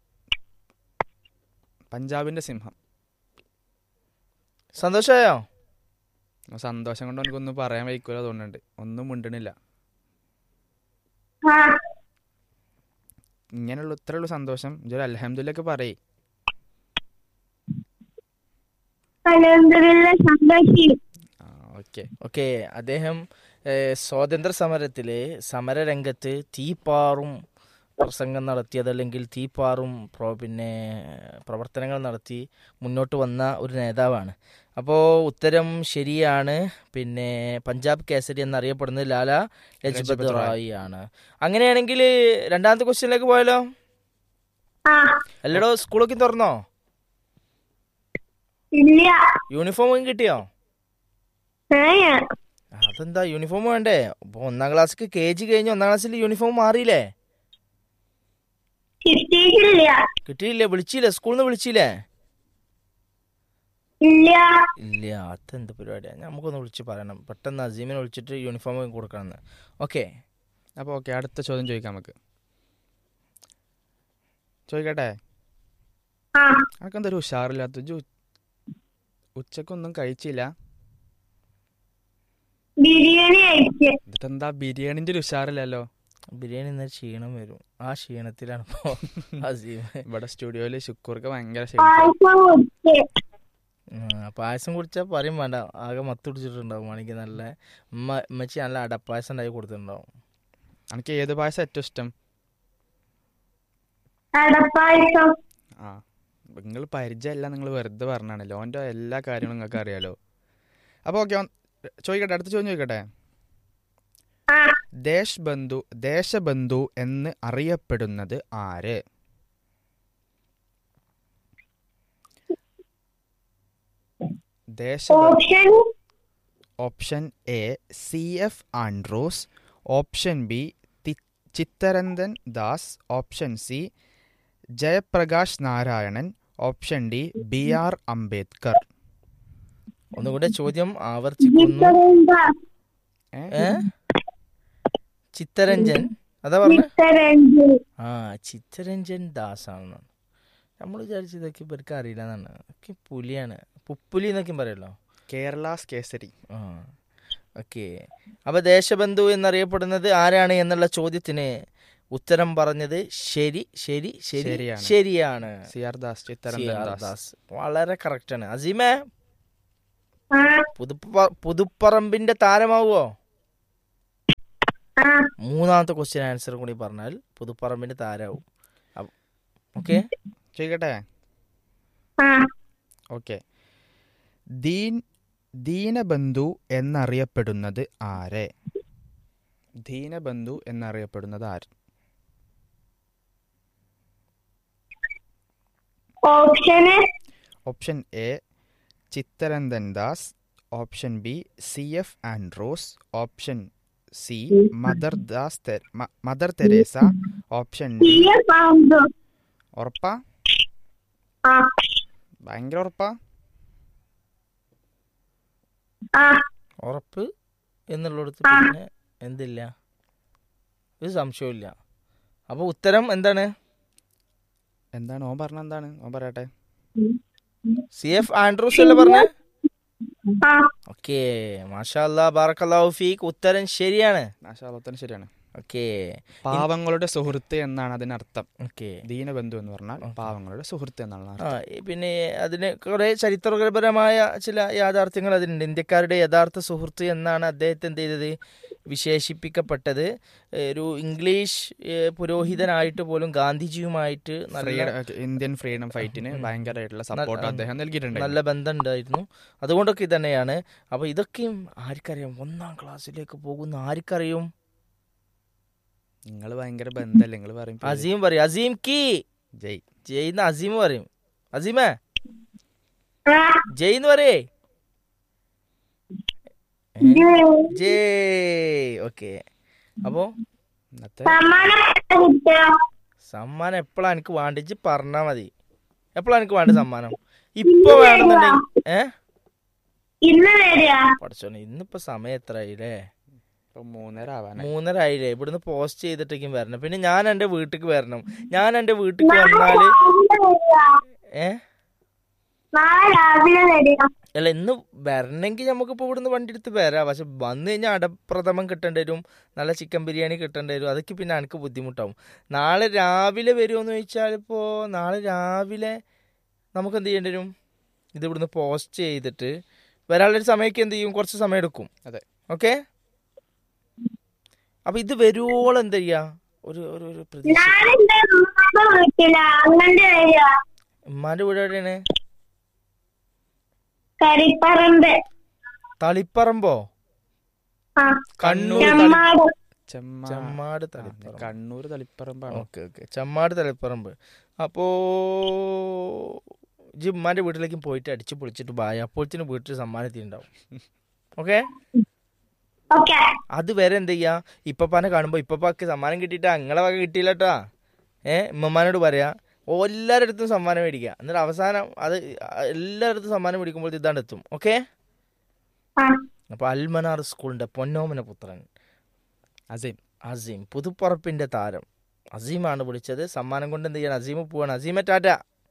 പഞ്ചാബിന്റെ സിംഹം സന്തോഷമായോ സന്തോഷം കൊണ്ട് എനിക്കൊന്നും പറയാൻ വയ്ക്കൂല തോന്നുന്നുണ്ട് ഒന്നും മിണ്ടണില്ല ആ ഇങ്ങനെയുള്ള ഇത്രയുള്ള സന്തോഷം ഇതൊരു അലഹമ്മദില്ലൊക്കെ പറയേ അലഹദില്ല സന്തോഷി ആ ഓക്കെ ഓക്കെ അദ്ദേഹം ഏഹ്, സ്വാതന്ത്ര്യ സമരത്തില് സമരരംഗത്ത് തീപ്പാറും പ്രസംഗം നടത്തി അതല്ലെങ്കിൽ തീപ്പാറും പ്രോ- പിന്നെ പ്രവർത്തനങ്ങൾ നടത്തി മുന്നോട്ട് വന്ന ഒരു നേതാവാണ് അപ്പോൾ ഉത്തരം ശരിയാണ് പിന്നെ പഞ്ചാബ് കേസരി എന്നറിയപ്പെടുന്നത് ലാല ലജ്പത് ലജ്പത് റായ്. റായ് ആണ് അങ്ങനെയാണെങ്കിൽ രണ്ടാമത്തെ ക്വസ്റ്റ്യനിലേക്ക് പോയാലോ ആ അല്ലടോ സ്കൂളൊക്കെ തുറന്നോ ഇല്ല യൂണിഫോം കിട്ടിയോ ഏ അതെന്താ യൂണിഫോം വേണ്ടേ ഇപ്പൊ ഒന്നാം ക്ലാസ്സിക്ക് കെ ജി കഴിഞ്ഞ് ഒന്നാം ക്ലാസ്സിൽ യൂണിഫോം മാറിയില്ലേ കിട്ടിയിട്ടില്ല കിട്ടിയില്ലേ വിളിച്ചില്ലേ സ്കൂളിൽ നിന്ന് വിളിച്ചില്ലേ ഇല്ല ഇല്ല അതെന്ത് പരിപാടിയാണ് നമുക്കൊന്ന് വിളിച്ച് പറയണം പെട്ടെന്ന് അസീമിനെ വിളിച്ചിട്ട് യൂണിഫോം കൊടുക്കണമെന്ന് ഓക്കെ അപ്പോൾ ഓക്കെ അടുത്ത ചോദ്യം ചോദിക്കാം നമുക്ക് ചോദിക്കട്ടെ ആ അനക്കെന്തൊരു ഉഷാറില്ലാത്ത ജു ഉച്ചക്കൊന്നും കഴിച്ചില്ല ബിരിയാണി കഴിച്ച് എന്നിട്ട് എന്താ ബിരിയാണിന്റെ ഒരു ഉഷാറില്ലല്ലോ ബിരിയാണി ഇന്നലെ ക്ഷീണം വരും ആ ക്ഷീണത്തിലാണ് ഇപ്പോൾ അസീം ഇവിടെ സ്റ്റുഡിയോയിൽ ശുക്കൂർക്ക് ഭയങ്കര ക്ഷീണം പായസം കുടിച്ച് ഉം, പായസം കുടിച്ചാൽ പറയും വേണ്ട ആകെ മത്ത് പിടിച്ചിട്ടുണ്ടാവും മണിക്ക് നല്ല ഉമ്മ ഉമ്മച്ചി നല്ല അടപ്പായസം ഉണ്ടാക്കി കൊടുത്തിട്ടുണ്ടാവും എനിക്ക് ഏത് പായസം ഏറ്റവും ഇഷ്ടം അടപ്പായസം ആ നിങ്ങൾ പരിചയമല്ല നിങ്ങൾ വെറുതെ പറഞ്ഞാണല്ലോ ഓൻ്റെ എല്ലാ കാര്യങ്ങളും നിങ്ങൾക്ക് അറിയാലോ അപ്പോൾ ഓക്കെ ചോദിക്കട്ടെ അടുത്ത ചോദ്യം ചോദിക്കട്ടെ ആ ദേശ് ബന്ധു ദേശബന്ധു എന്ന് അറിയപ്പെടുന്നത് ആര് Deshbandhu option option A C F Andrews option B Chittaranjan Das option C Jayaprakash Narayanan option D B R Ambedkar ഒന്നുകൂടെ ചോദ്യം ആവർത്തിക്കുന്നു ചിത്തരഞ്ജൻ ഏ? ഏ ചിത്തരഞ്ജൻ അതാ പറഞ്ഞ ചിത്തരഞ്ജൻ ആ ചിത്തരഞ്ജൻ ദാസ് ആണെന്നാണ് നമ്മൾ വിചാരിച്ചത് ഇതൊക്കെ ഇവർക്ക് അറിയില്ല എന്നാണ് ഒക്കെ പുലിയാണ് പുപ്പുലി എന്നൊക്കെ പറയല്ലോ കേരളാസ് കേസരി ആ ഓക്കെ അപ്പോൾ ദേശബന്ധു എന്നറിയപ്പെടുന്നത് ആരാണ് എന്നുള്ള ചോദ്യത്തിന് ഉത്തരം പറഞ്ഞത് ശരി ശരി ശരി ശരിയാണ്. ശരിയാണ് C R Das Chittaranjan C R Das Das. വളരെ കറക്റ്റ് ആണ് അസീമേ ആ പുതുപ്പ പുതുപ്പറമ്പിന്റെ താരമാവുമോ ആ മൂന്നാമത്തെ ക്വസ്റ്റ്യൻ ആൻസർ കൂടി പറഞ്ഞാൽ പുതുപ്പറമ്പിന്റെ താരാവും ഓക്കെ ചോദിക്കട്ടെ ആ ഓക്കെ ദീൻ ദീനബന്ധു എന്നറിയപ്പെടുന്നത് ആരെ ദീനബന്ധു എന്നറിയപ്പെടുന്നത് ആര് option option A Chittaranjan Das option B C F Andrews option C Mother Das തെ- മ- Mother Teresa option C D F ആന്തോ ഉറപ്പാ ആ ഭയങ്കര ഉറപ്പാ ആ ഉറപ്പ് എന്നുള്ളിടത്ത് ആ. പിന്നെ എന്തില്ല ഒരു സംശയമില്ല അപ്പൊ ഉത്തരം എന്താണ് എന്താണ് ഓൻ പറഞ്ഞ എന്താണ് ഓൻ പറയട്ടെ സി എഫ് ആൻഡ്രൂസ് അല്ലേ പറഞ്ഞേ ആ ഓക്കെ മാഷാ അല്ലാ ബാറക്കല്ലാഹു ഫീക്ക് ഉത്തരം ശരിയാണ് നാശാലത്തിന് ശരിയാണ് ഓക്കെ പാവങ്ങളുടെ സുഹൃത്ത് എന്നാണ് അതിനർത്ഥം ഓക്കെ ദീനബന്ധു എന്ന് പറഞ്ഞാൽ പാവങ്ങളുടെ സുഹൃത്ത് എന്നാണ് ആ അർത്ഥം ഈ പിന്നെ അതിന് കുറെ ചരിത്രപരമായ ചില യാഥാർത്ഥ്യങ്ങൾ അതിനുണ്ട് ഇന്ത്യക്കാരുടെ യഥാർത്ഥ സുഹൃത്ത് എന്നാണ് അദ്ദേഹത്തെ എന്ത് ചെയ്തത് വിശേഷിപ്പിക്കപ്പെട്ടത് ഒരു ഇംഗ്ലീഷ് ഏ, പുരോഹിതനായിട്ട് പോലും ഗാന്ധിജിയുമായിട്ട് നല്ല ഫ്രീഡം ഇന്ത്യൻ ഫ്രീഡം ഫൈറ്റിന് ഭയങ്കരമായിട്ടുള്ള സപ്പോർട്ട് നല്ല- അദ്ദേഹം നൽകിയിട്ടുണ്ട് നല്ല ബന്ധം ഉണ്ടായിരുന്നു അതുകൊണ്ടൊക്കെ ഇത് തന്നെയാണ് അപ്പൊ ഇതൊക്കെയും ആർക്കറിയാം ഒന്നാം ക്ലാസ്സിലേക്ക് പോകുന്ന ആർക്കറിയും നിങ്ങൾ ഭയങ്കര ബന്ധല്ലേ നിങ്ങൾ പറയും പേര്. അസീം പറയും അസീം കീ ജയ് ജയ്ന്ന് അസീം പറയും അസീമേ ആ ജയ് എന്ന് പറയേ ഇത് ജയ് ഓക്കെ അപ്പോ ഇന്നത്തെ സമ്മാനം കിട്ടിയോ സമ്മാനം എപ്പോഴാ എനിക്ക് വേണ്ടിച്ച് പറഞ്ഞാ മതി എപ്പോഴാ എനിക്ക് വേണ്ട സമ്മാനം ഇപ്പൊ വേണമെന്നുണ്ടെങ്കിൽ ഏ ഇന്ന് വരിക പഠിച്ചോനെ ഇന്നിപ്പോ സമയം എത്ര ആയില്ലേ ഇപ്പൊ മൂന്നര ആവാനായി മൂന്നര ആയില്ലേ ഇവിടുന്ന് പോസ്റ്റ് ചെയ്തിട്ടേക്കും വരണം പിന്നെ ഞാൻ എന്റെ വീട്ടിക്ക് വരണം ഞാൻ എന്റെ വീട്ടിക്ക് വന്നാല് ഏ നാളെ രാവിലെ വരിക അല്ല ഇന്ന് വരണമെങ്കിൽ നമുക്കിപ്പോൾ ഇവിടുന്ന് വണ്ടി എടുത്ത് വരാം പക്ഷെ വന്നു കഴിഞ്ഞാൽ അടപ്രഥമം കിട്ടേണ്ടി വരും നല്ല ചിക്കൻ ബിരിയാണി കിട്ടേണ്ടി വരും അതൊക്കെ പിന്നെ എനിക്ക് ബുദ്ധിമുട്ടാവും നാളെ രാവിലെ വരുമോയെന്ന് ചോദിച്ചാൽ ഇപ്പോൾ നാളെ രാവിലെ നമുക്ക് എന്ത് ചെയ്യേണ്ടി വരും ഇത് ഇവിടുന്ന് പോസ്റ്റ് ചെയ്തിട്ട് വരാനുള്ളൊരു സമയമൊക്കെ എന്ത് ചെയ്യും കുറച്ച് സമയം എടുക്കും അതെ. ഓക്കെ അപ്പൊ ഇത് വരുവോളം എന്താ ചെയ്യാ ഒരു ഒരു ഒരു പ്രതീക്ഷ ഞാനെന്റെ ഉമ്മ വീട്ടില അങ്ങണ്ട് വരിക ഉമ്മാന്റെ വീട് എവിടെയാണ് കരിപ്പറമ്പ് തളിപ്പറമ്പോ ആ കണ്ണൂർ ചെമ്മാട് ചെമ്മ ചെമ്മാട് ആ, തളിപ്പറമ്പ് കണ്ണൂർ തളിപ്പറമ്പാണ് ഓക്കെ ഓക്കെ ചമ്മാട് തലപ്പറമ്പ് അപ്പോ ജിമ്മാന്റെ വീട്ടിലേക്ക് പോയിട്ട് അടിച്ചു പൊളിച്ചിട്ട് ബായ് അപ്പോഴത്തേനും വീട്ടിൽ സമ്മാനം എത്തിയിട്ടുണ്ടാവും ഓക്കെ ഓക്കെ അതുവരെ എന്ത് ചെയ്യാ ഇപ്പപ്പാനെ കാണുമ്പോ ഇപ്പപ്പാക്ക് സമ്മാനം കിട്ടിയിട്ടാ അങ്ങളെ വക കിട്ടിയില്ല കേട്ടാ ഏ ഉമ്മമാനോട് പറയാ എല്ലാവരുടെ അടുത്തും സമ്മാനം മേടിക്കുക എന്നിട്ട് അവസാനം അത് എല്ലായിടത്തും സമ്മാനം മേടിക്കുമ്പോൾ ഇതാണ്ട് എത്തും ഓക്കെ ആ അപ്പൊ അൽമനാർ സ്കൂളിന്റെ പൊന്നോമന പുത്രൻ അസീം അസീം പുതുപ്പറപ്പിന്റെ താരം അസീമാണ് വിളിച്ചത് സമ്മാനം കൊണ്ട് എന്ത് ചെയ്യണം അസീം പോവാണ് അസീമ ടാറ്റ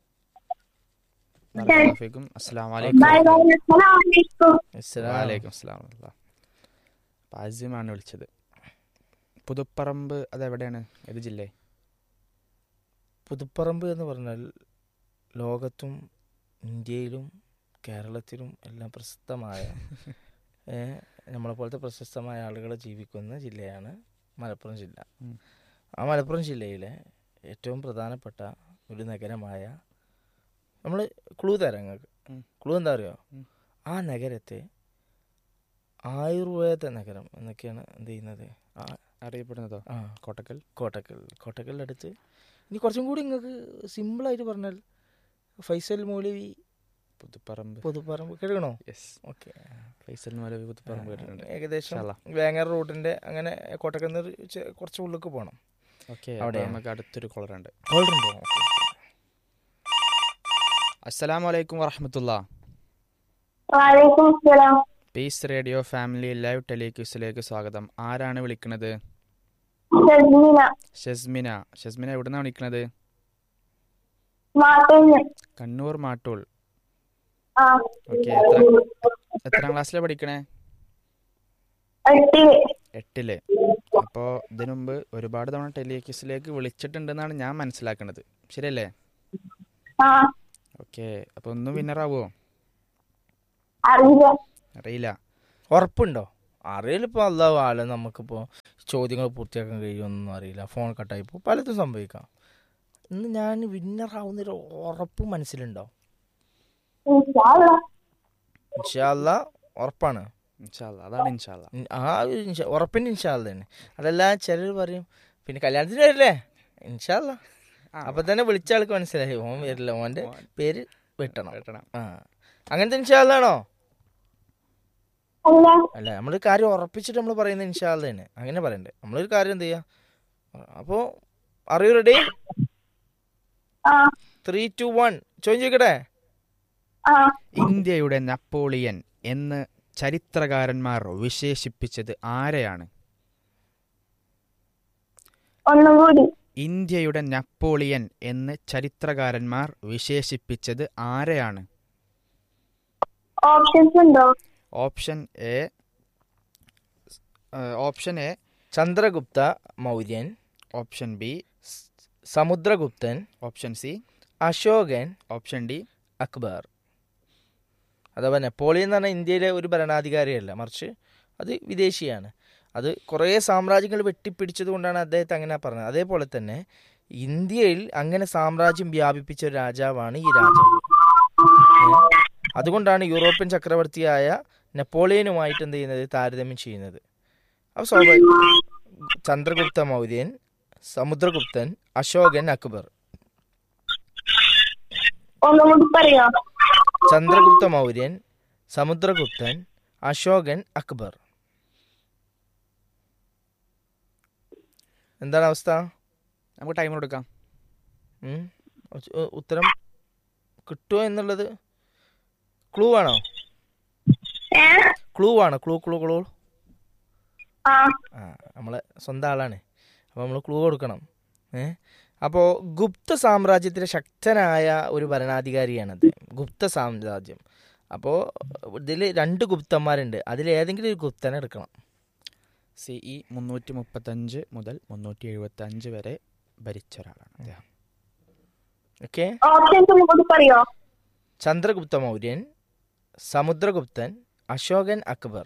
ബറകാഫിക്കും അസ്സലാമു അലൈക്കും ബൈ ബൈ അസ്സലാമലൈക്കും വാലൈക്കും അസ്സലാം അപ്പം അസീമാണ് വിളിച്ചത് പുതുപ്പറമ്പ് അതെവിടെയാണ് ഏത് ജില്ല പുതുപ്പറമ്പ് എന്ന് പറഞ്ഞാൽ ലോകത്തും ഇന്ത്യയിലും കേരളത്തിലും എല്ലാം പ്രസിദ്ധമായ ഏ, നമ്മളെ പോലത്തെ പ്രശസ്തമായ ആളുകൾ ജീവിക്കുന്ന ജില്ലയാണ് മലപ്പുറം ജില്ല ഉം. ആ മലപ്പുറം ജില്ലയിലെ ഏറ്റവും പ്രധാനപ്പെട്ട ഒരു നഗരമായ നമ്മൾ ക്ലൂ തരാം നിങ്ങൾക്ക് ഉം. ക്ലൂ എന്താ അറിയോ ഉം. ആ നഗരത്തെ ആയുർവേദ നഗരം എന്നൊക്കെയാണ് എന്ത് ചെയ്യുന്നത് ആ അറിയപ്പെടുന്നതോ ആ കോട്ടക്കൽ കോട്ടക്കൽ കോട്ടക്കലിൻ്റെ അടുത്ത് ഇനി കുറച്ചും കൂടി നിങ്ങൾക്ക് സിമ്പിളായിട്ട് പറഞ്ഞാൽ ഫൈസൽ മൗലവി പുതുപ്പറമ്പ് പുതുപ്പറമ്പ് കേൾക്കണോ യെസ് ഓക്കെ ഫൈസൽ മൗലവി പുതുപ്പറമ്പ് കേട്ടിട്ടുണ്ട് ഏകദേശം ഇൻഷാല്ലാ. വേങ്ങര റൂട്ടിന്റെ അങ്ങനെ കോട്ടക്കൽ നിന്ന് ഒരു ചെ- കുറച്ച് ഉള്ളിലേക്ക് പോകണം ഓക്കെ അവിടെയാണ്. അവിടെ നമുക്ക് അടുത്തൊരു കോളറുണ്ട് ഓൾറെഡി അസ്സലാമു അലൈക്കും വറഹമത്തുള്ള വാലേക്കും അസ്സലാം പീസ് റേഡിയോ ഫാമിലി ലൈവ് ടെലിക്യൂസിലേക്ക് സ്വാഗതം ആരാണ് വിളിക്കുന്നത് ഷസ്മിന ഷസ്മിന ഷസ്മിന എവിടുന്നാണ് വിളിക്കുന്നത് മാട്ടുന്ന് കണ്ണൂർ മാട്ടൂൾ ആ ഓക്കെ എത്ര എത്രാം ക്ലാസ്സിലാണ് പഠിക്കണേ എട്ടില് എട്ടില് അപ്പോൾ അപ്പോൾ ഇതിനു മുമ്പ് ഒരുപാട് തവണ ടെലികിസിലേക്ക് വിളിച്ചിട്ടുണ്ടെന്നാണ് ഞാൻ മനസ്സിലാക്കുന്നത് ശരിയല്ലേ ആ ഓക്കെ അപ്പോൾ ഒന്നും വിന്നറാവോ അറിയില്ല അറിയില്ല ഉറപ്പുണ്ടോ അറിയില്ല അല്ലാ ആള് നമുക്കിപ്പോൾ ചോദ്യങ്ങൾ പൂർത്തിയാക്കാൻ കഴിയുമെന്നൊന്നും അറിയില്ല ഫോൺ കട്ടായി പോകും പലതും സംഭവിക്കാം ഇന്ന് ഞാൻ വിന്നർ ആവുന്നൊരു ഉറപ്പ് മനസ്സിലുണ്ടോ ഇൻഷാല്ലാ. ഇൻഷാല്ല ഉറപ്പാണ് ഇൻഷാല്ല അതാണ് ഇൻഷാല്ല ഇൻ- ആ ഒരു ഇൻഷാ ഉറപ്പിൻ്റെ ഇൻഷാല്ല തന്നെ അതല്ല ചിലർ പറയും പിന്നെ കല്യാണത്തിന് വരില്ലേ ഇൻഷാല്ല അപ്പൊ തന്നെ വിളിച്ച ആൾക്ക് മനസ്സിലായി ഓൻ വരില്ല ഓന്റെ പേര് വെട്ടണം കേട്ടണം ആ അങ്ങനത്തെ ഇൻഷാല്ലാണോ അല്ല അല്ല നമ്മളൊരു കാര്യം ഉറപ്പിച്ചിട്ട് നമ്മൾ പറയുന്നത് ഇൻഷാല്ല തന്നെ അങ്ങനെ പറയണ്ടേ നമ്മളൊരു കാര്യം എന്ത് ചെയ്യാ അപ്പോൾ അറിയൂ റെഡി ആ ത്രീ ടു വൺ ചോദ്യം ചോദിക്കട്ടെ ആ ഇന്ത്യയുടെ നപ്പോളിയൻ എന്ന് ചരിത്രകാരന്മാർ വിശേഷിപ്പിച്ചത് ആരെയാണ് ഒന്നും കൂടി ഇന്ത്യയുടെ നപ്പോളിയൻ എന്ന് ചരിത്രകാരന്മാർ വിശേഷിപ്പിച്ചത് ആരെയാണ് ഓപ്ഷൻസ് ഉണ്ടോ option A option A Chandragupta Mauryan option B Samudraguptan option C Ashokan option D Akbar അഥവാ നെപ്പോളിയൻ എന്ന് പറഞ്ഞാൽ ഇന്ത്യയിലെ ഒരു ഭരണാധികാരിയല്ല മറിച്ച് അത് വിദേശിയാണ് അത് കുറേ സാമ്രാജ്യങ്ങൾ വെട്ടിപ്പിടിച്ചത് കൊണ്ടാണ് അദ്ദേഹത്തെ അങ്ങനെ പറഞ്ഞത് അതേപോലെ തന്നെ ഇന്ത്യയിൽ അങ്ങനെ സാമ്രാജ്യം വ്യാപിപ്പിച്ച ഒരു രാജാവാണ് ഈ രാജാവ് ഏ? അതുകൊണ്ടാണ് യൂറോപ്യൻ ചക്രവർത്തിയായ നെപ്പോളിയനുമായിട്ട് എന്ത് ചെയ്യുന്നത് താരതമ്യം ചെയ്യുന്നത് അപ്പോൾ സ്വാഭാവിക ചന്ദ്രഗുപ്ത മൗര്യൻ സമുദ്രഗുപ്തൻ അശോകൻ അക്ബർ ഒന്നും കൂടി പറയോ ചന്ദ്രഗുപ്ത മൗര്യൻ സമുദ്രഗുപ്തൻ അശോകൻ അക്ബർ എന്താണ് അവസ്ഥ നമുക്ക് ടൈം കൊടുക്കാം ഉം? ഉ- ഉ- ഉത്തരം കിട്ടുമോ എന്നുള്ളത് ക്ലൂ ആണോ ഏ ക്ലൂ ആണോ ക്ലൂ ക്ലൂ ക്ലൂ ആ ആ നമ്മളെ സ്വന്തം ആളാണ് അപ്പോൾ നമ്മൾ ക്ലൂ കൊടുക്കണം ഏ അപ്പോൾ ഗുപ്ത സാമ്രാജ്യത്തിലെ ശക്തനായ ഒരു ഭരണാധികാരിയാണത് ഗുപ്ത സാമ്രാജ്യം അപ്പോൾ ഇതിൽ രണ്ട് ഗുപ്തന്മാരുണ്ട് അതിൽ ഏതെങ്കിലും ഒരു ഗുപ്തനെ എടുക്കണം സി ഇ മുന്നൂറ്റി മുപ്പത്തഞ്ച് മുതൽ മുന്നൂറ്റി എഴുപത്തി അഞ്ച് വരെ ഭരിച്ച ഒരാളാണ് അദ്ദേഹം ഓക്കെ ഓപ്ഷൻസ് ഒന്നും കൂടി പറയോ ചന്ദ്രഗുപ്ത മൗര്യൻ സമുദ്രഗുപ്തൻ അശോകൻ അക്ബർ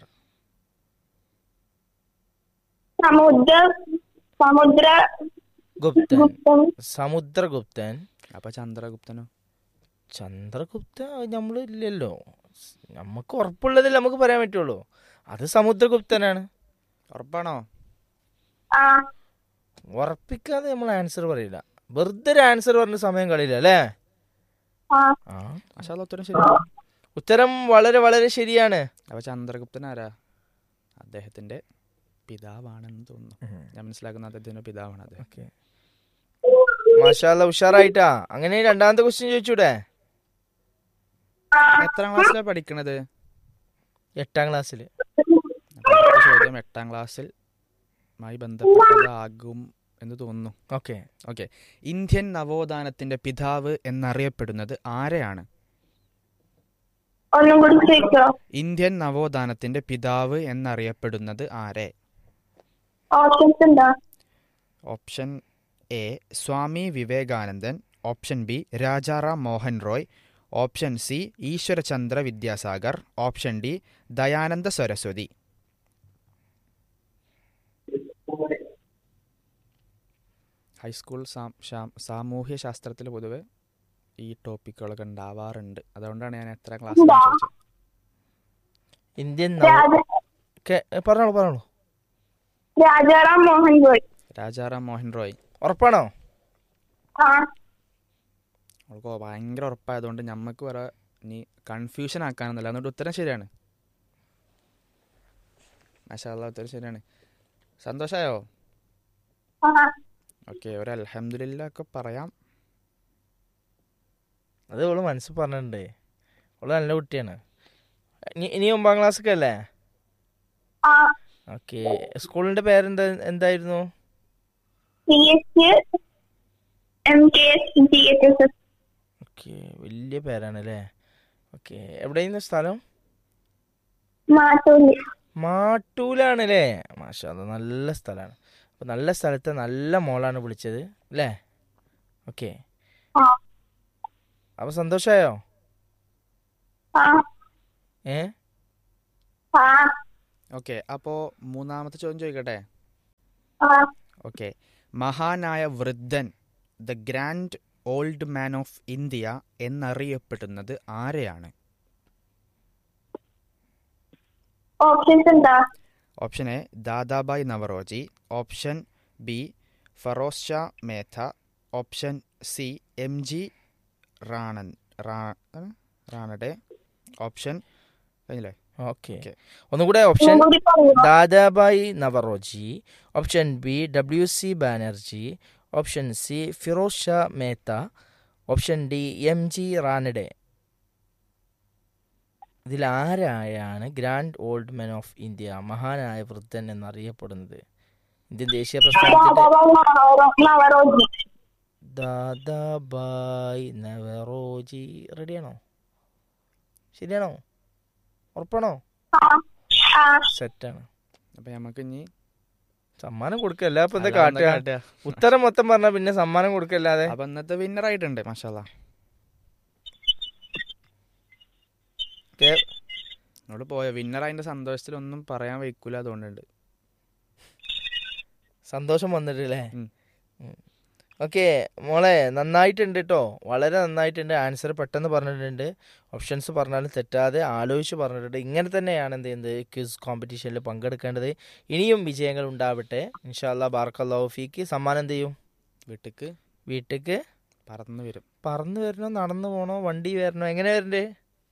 സമുദ്ര സമുദ്ര ഗുപ്തൻ ഗുപ്തൻ സമുദ്രഗുപ്തൻ അപ്പൊ ചന്ദ്രഗുപ്തനോ ചന്ദ്രഗുപ്ത നമ്മൾ ഇല്ലല്ലോ നമുക്ക് ഉറപ്പുള്ളതിൽ നമുക്ക് പറയാൻ പറ്റുള്ളൂ അത് സമുദ്രഗുപ്തനാണ് ഉറപ്പാണോ ആ ഉറപ്പിക്കാതെ നമ്മൾ ആൻസർ പറയില്ല വെറുതെ ഒരു ആൻസർ പറഞ്ഞ സമയം കളിയില്ല അല്ലേ ആ ആ മാഷാ ഉത്തരം ശരിയാണ് ഉത്തരം വളരെ വളരെ ശരിയാണ് അപ്പൊ ചന്ദ്രഗുപ്തൻ ആരാ അദ്ദേഹത്തിന്റെ പിതാവാണെന്ന് തോന്നുന്നു ഞാൻ മനസ്സിലാക്കുന്ന അദ്ദേഹത്തിന്റെ പിതാവാണ് അദ്ദേഹം ഓക്കെ മാഷാല്ല ഉഷാറായിട്ടാ അങ്ങനെ രണ്ടാമത്തെ ക്വസ്റ്റ്യൻ ചോദിച്ചൂടെ ആ എത്രാം ക്ലാസ്സിലാണ് പഠിക്കണത് എട്ടാം ക്ലാസ്സിൽ അപ്പൊ അടുത്ത ചോദ്യം എട്ടാം ക്ലാസ്സിൽ മായി ബന്ധപ്പെട്ടതാകും എന്ന് തോന്നുന്നു ഓക്കെ ഓക്കെ ഇന്ത്യൻ നവോത്ഥാനത്തിന്റെ പിതാവ് എന്നറിയപ്പെടുന്നത് ആരെയാണ് ഒന്നും കൂടി ചോദിക്കോ ഇന്ത്യൻ നവോത്ഥാനത്തിന്റെ പിതാവ് എന്നറിയപ്പെടുന്നത് ആരെ ഓപ്ഷൻസ് ഉണ്ടോ option A Swami Vivekanandan option B Rajaram Mohan Roy option C Ishwarchandra Vidyasagar option D Dayananda Saraswati high school സാം- ശാം- സാമൂഹ്യ ശാസ്ത്രത്തിൽ പൊതുവെ ഈ ടോപ്പിക്കുകളൊക്കെ ഉണ്ടാവാറുണ്ട് അതുകൊണ്ടാണ് ഞാൻ എത്ര ക്ലാസ് ചോദിച്ചത് ഇന്ത്യൻ നവ രാജ കെ- പറഞ്ഞോളൂ പറഞ്ഞോളൂ രാജാറാം മോഹൻ റോയ് രാജാറാം മോഹൻ റോയ് ഉറപ്പാണോ ആ അവൾക്ക് ഭയങ്കര ഉറപ്പായതുകൊണ്ട് ഞമ്മക്ക് വേറെ ഇനി കൺഫ്യൂഷൻ ആക്കാനൊന്നുമില്ല അതുകൊണ്ട് ഉത്തരം ശരിയാണ് മാഷാല്ല ഉത്തരം ശരിയാണ് സന്തോഷമായോ ആ ഓക്കെ ഒരു അൽഹംദുലില്ല ഒക്കെ പറയാം അത് അവള് മനസ്സിൽ പറഞ്ഞിട്ടുണ്ടേ അവള് നല്ല കുട്ടിയാണ് ഇനി ഇനി ഒമ്പതാം ക്ലാസ് ഒക്കെ അല്ലേ ആ ഓക്കെ സ്കൂളിന്റെ പേരെന്താ എന്തായിരുന്നു C H M K S G H S S okay വലിയ പേരാണ് അല്ലേ ഓക്കെ എവിടെയായിരുന്നു സ്ഥലം മാറ്റൂല് മാട്ടൂലാണ് അല്ലേ മാഷാ അത് നല്ല സ്ഥലമാണ് അപ്പോൾ നല്ല സ്ഥലത്ത് നല്ല മോളാണ് വിളിച്ചത് അല്ലേ ഓക്കെ ആ അപ്പോൾ സന്തോഷമായോ ആ ഏ ആ ഓക്കെ അപ്പോൾ മൂന്നാമത്തെ ചോദ്യം ചോദിക്കട്ടെ ആ ഓക്കെ മഹാനായ വൃദ്ധൻ the grand old man of India എന്നറിയപ്പെടുന്നത് ആരെയാണ് ഓപ്ഷൻസ് എന്താ option A Dadabhai Naoroji option B Feroze Shah Mehta option C M G Ranade റാ- ഏ? റാണഡെ ഓപ്ഷൻ കഴിഞ്ഞില്ലേ ഓക്കെ Okay. ഒന്നുകൂടെ ഓപ്ഷൻ ഒന്നുകൂടി പറയുമോ Dadabhai Naoroji option B W C Banerjee option C Feroze Shah Mehta option D M G Ranade ഇതിൽ ആരായാണ് grand old men of India മഹാനായ വൃദ്ധൻ എന്നറിയപ്പെടുന്നത് ഇന്ത്യൻ ദേശീയ പ്രസ്ഥാനത്തിന്റെ ദാദാഭായ് നവറോജി ദാദാബായ് നവറോജി റെഡിയാണോ ശരിയാണോ ഉറപ്പാണോ ആ ആ സെറ്റാണ് അപ്പം നമുക്ക് ഇനി സമ്മാനം കൊടുക്കല്ല അപ്പൊ എന്താ അല്ലാതെ എന്താ കാട്ടുക കാട്ടുക? ഉത്തരം മൊത്തം പറഞ്ഞാ പിന്നെ സമ്മാനം കൊടുക്കല്ലാതെ അപ്പം ഇന്നത്തെ വിന്നർ ആയിട്ടുണ്ട് മഷാല കേ- എന്നോട് പോയ വിന്നർ അതിന്റെ സന്തോഷത്തിലൊന്നും പറയാൻ വയ്ക്കൂല അതുകൊണ്ടുണ്ട് സന്തോഷം വന്നിട്ടില്ലേ ഉം. ഓക്കെ മോളെ നന്നായിട്ടുണ്ട് കേട്ടോ വളരെ നന്നായിട്ടുണ്ട് ആൻസർ പെട്ടെന്ന് പറഞ്ഞിട്ടുണ്ട് ഓപ്ഷൻസ് പറഞ്ഞാലും തെറ്റാതെ ആലോചിച്ച് പറഞ്ഞിട്ടുണ്ട് ഇങ്ങനെ തന്നെയാണ് എന്ത് ചെയ്യുന്നത് ക്വിസ് കോമ്പറ്റീഷനിൽ പങ്കെടുക്കേണ്ടത് ഇനിയും വിജയങ്ങൾ ഉണ്ടാവട്ടെ ഇൻഷാല്ലാ ബാർക്കല്ലാഫിക്ക് സമ്മാനം എന്ത് ചെയ്യും വീട്ടിക്ക് വീട്ടിക്ക് പറന്നു വരും പറന്ന് വരണോ നടന്നു പോണോ വണ്ടി വരണോ എങ്ങനെ വരണ്ടേ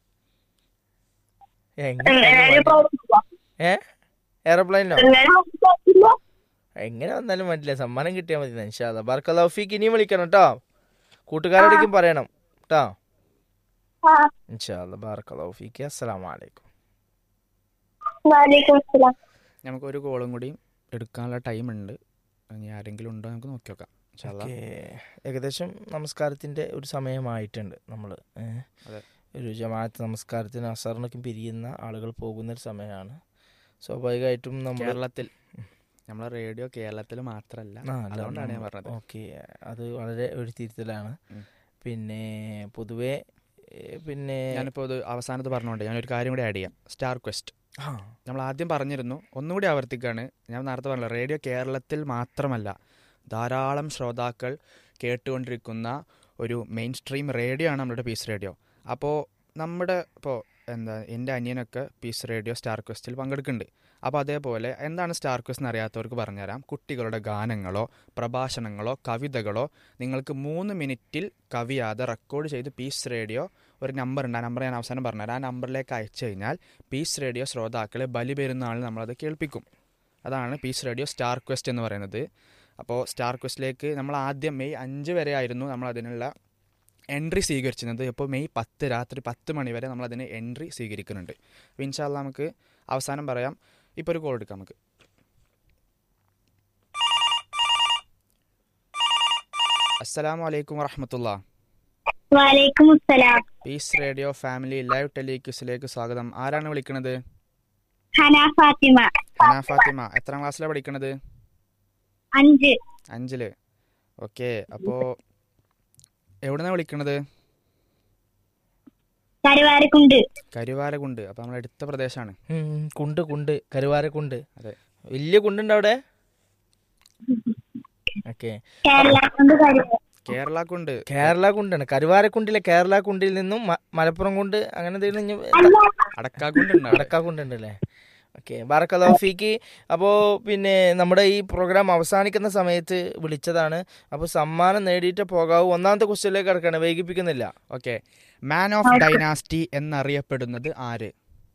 എങ്ങനെ പോകില്ല ഏ എയർപ്ലെയിനോ എങ്ങനെ പോകില്ല എങ്ങനെ വന്നാലും വേണ്ടില്ല സമ്മാനം കിട്ടിയാൽ മതി ഇൻഷാല്ല ബാർക്കല്ലാഫിക്ക് ഇനിയും വിളിക്കണം കേട്ടോ കൂട്ടുകാരോടേക്കും പറയണം കേട്ടോ ആ ഇൻഷാല്ല ബാർക്കല്ലാഫിക്ക് അസ്സലാമു അലൈക്കും വാലേക്കും അസ്സലാം നമുക്ക് ഒരു കോളും കൂടി എടുക്കാനുള്ള ടൈം ഉണ്ട് ഇനി ആരെങ്കിലും ഉണ്ടോ നമുക്ക് നോക്കി നോക്കാം ഇൻഷാല്ലാ. ഓക്കേ. ഏകദേശം നമസ്കാരത്തിന്റെ ഒരു സമയമായിട്ടുണ്ട് നമ്മൾ അതെ. ഒരു ജമാഅത്ത് നമസ്കാരത്തിന് അസറിനൊക്കെ പിരിയുന്ന ആളുകൾ പോകുന്ന ഒരു സമയമാണ് സ്വാഭാവികമായിട്ടും നമ്മൾ കേരളത്തിൽ നമ്മളെ റേഡിയോ കേരളത്തിൽ മാത്രമല്ല അതുകൊണ്ടാണ് ഞാൻ പറഞ്ഞത് ഓക്കെ അത് വളരെ ഒരു തിരുത്തലാണ് ഉം. പിന്നെ പൊതുവെ ഏ, പിന്നെ ഞാനിപ്പോൾ ഇത് അവസാനത്ത് പറഞ്ഞുകൊണ്ട് ഞാനൊരു കാര്യം കൂടി ആഡ് ചെയ്യാം സ്റ്റാർ ക്വസ്റ്റ് ആ നമ്മൾ ആദ്യം പറഞ്ഞിരുന്നു ഒന്നുകൂടി ആവർത്തിക്കുകയാണ് ഞാൻ നേരത്തെ പറഞ്ഞല്ലോ റേഡിയോ കേരളത്തിൽ മാത്രമല്ല ധാരാളം ശ്രോതാക്കൾ കേട്ടുകൊണ്ടിരിക്കുന്ന ഒരു മെയിൻ സ്ട്രീം റേഡിയോ ആണ് നമ്മുടെ പീസ് റേഡിയോ അപ്പോൾ നമ്മുടെ ഇപ്പോൾ എന്താ എൻ്റെ അനിയനൊക്കെ പീസ് റേഡിയോ സ്റ്റാർ ക്വസ്റ്റിൽ പങ്കെടുക്കുന്നുണ്ട് അപ്പോൾ അതേപോലെ എന്താണ് സ്റ്റാർ ക്വസ്റ്റ് അറിയാത്തവർക്ക് പറഞ്ഞുതരാം കുട്ടികളുടെ ഗാനങ്ങളോ പ്രഭാഷണങ്ങളോ കവിതകളോ നിങ്ങൾക്ക് മൂന്ന് മിനിറ്റിൽ കവിയാതെ റെക്കോർഡ് ചെയ്ത് പീസ് റേഡിയോ ഒരു നമ്പർ ഉണ്ട് ആ നമ്പർ ഞാൻ അവസാനം പറഞ്ഞുതരാം ആ നമ്പറിലേക്ക് അയച്ചു കഴിഞ്ഞാൽ പീസ് റേഡിയോ ശ്രോതാക്കളെ ബലി പെരുന്നാളിൽ നമ്മളത് കേൾപ്പിക്കും അതാണ് പീസ് റേഡിയോ സ്റ്റാർ ക്വസ്റ്റ് എന്ന് പറയുന്നത് അപ്പോൾ സ്റ്റാർ ക്വസ്റ്റിലേക്ക് നമ്മൾ ആദ്യം മെയ് അഞ്ച് വരെ ആയിരുന്നു നമ്മൾ അതിനുള്ള എൻട്രി സ്വീകരിച്ചിരുന്നത് ഇപ്പോൾ മെയ് പത്ത് രാത്രി പത്ത് മണി വരെ നമ്മൾ അതിന് എൻട്രി സ്വീകരിക്കുന്നുണ്ട് അപ്പോൾ ഇൻഷാല്ല നമുക്ക് അവസാനം പറയാം ഇപ്പോൾ ഒരു കോൾ എടുക്കാം നമുക്ക് അസ്സലാമു അലൈക്കും വറഹമത്തുള്ള വാലേക്കും അസ്സലാം പീസ് റേഡിയോ ഫാമിലി ലൈവ് ടെലിക്യൂസിലേക്ക് സ്വാഗതം ആരാണ് വിളിക്കുന്നത് ഹന ഫാത്തിമ ഹനാ ഫാത്തിമ എത്രാം ക്ലാസ്സിലാണ് പഠിക്കണത് അഞ്ച് അഞ്ചില് ഓക്കെ അപ്പോൾ എവിടുന്നാണ് വിളിക്കണത് കരുവാരക്കുണ്ട് കരുവാരകുണ്ട് അപ്പോൾ നമ്മുടെ അടുത്ത പ്രദേശമാണ് ഉം, കുണ്ട് കുണ്ട് കരുവാരക്കുണ്ട് അതെ വലിയ കുണ്ടുണ്ട് അവിടെ ഓക്കെ കേരള കൊണ്ട് കരുവാര കേരള കുണ്ട് കേരള കുണ്ടാണ് കരുവാരക്കുണ്ടിലെ കേരള കുണ്ടിൽ നിന്നും മ- മലപ്പുറം കുണ്ട് അങ്ങനെ എന്തെങ്കിലും ഇഞ്ഞ് അല്ല അടക്കാക്കുണ്ടുണ്ട് അവിടെ. അടക്കാ കുണ്ടുണ്ടല്ലേ ഓക്കെ ബാറക്കലോഫിക്ക് അപ്പോൾ പിന്നെ നമ്മുടെ ഈ പ്രോഗ്രാം അവസാനിക്കുന്ന സമയത്ത് വിളിച്ചതാണ് അപ്പോൾ സമ്മാനം നേടിയിട്ട് പോകാവൂ ഒന്നാമത്തെ ക്വസ്റ്റ്യനിലേക്ക് കിടക്കാണ് വൈകിപ്പിക്കുന്നില്ല ഓക്കെ മാൻ ഓഫ് ഡൈനാസ്റ്റി എന്നറിയപ്പെടുന്നത് ആര്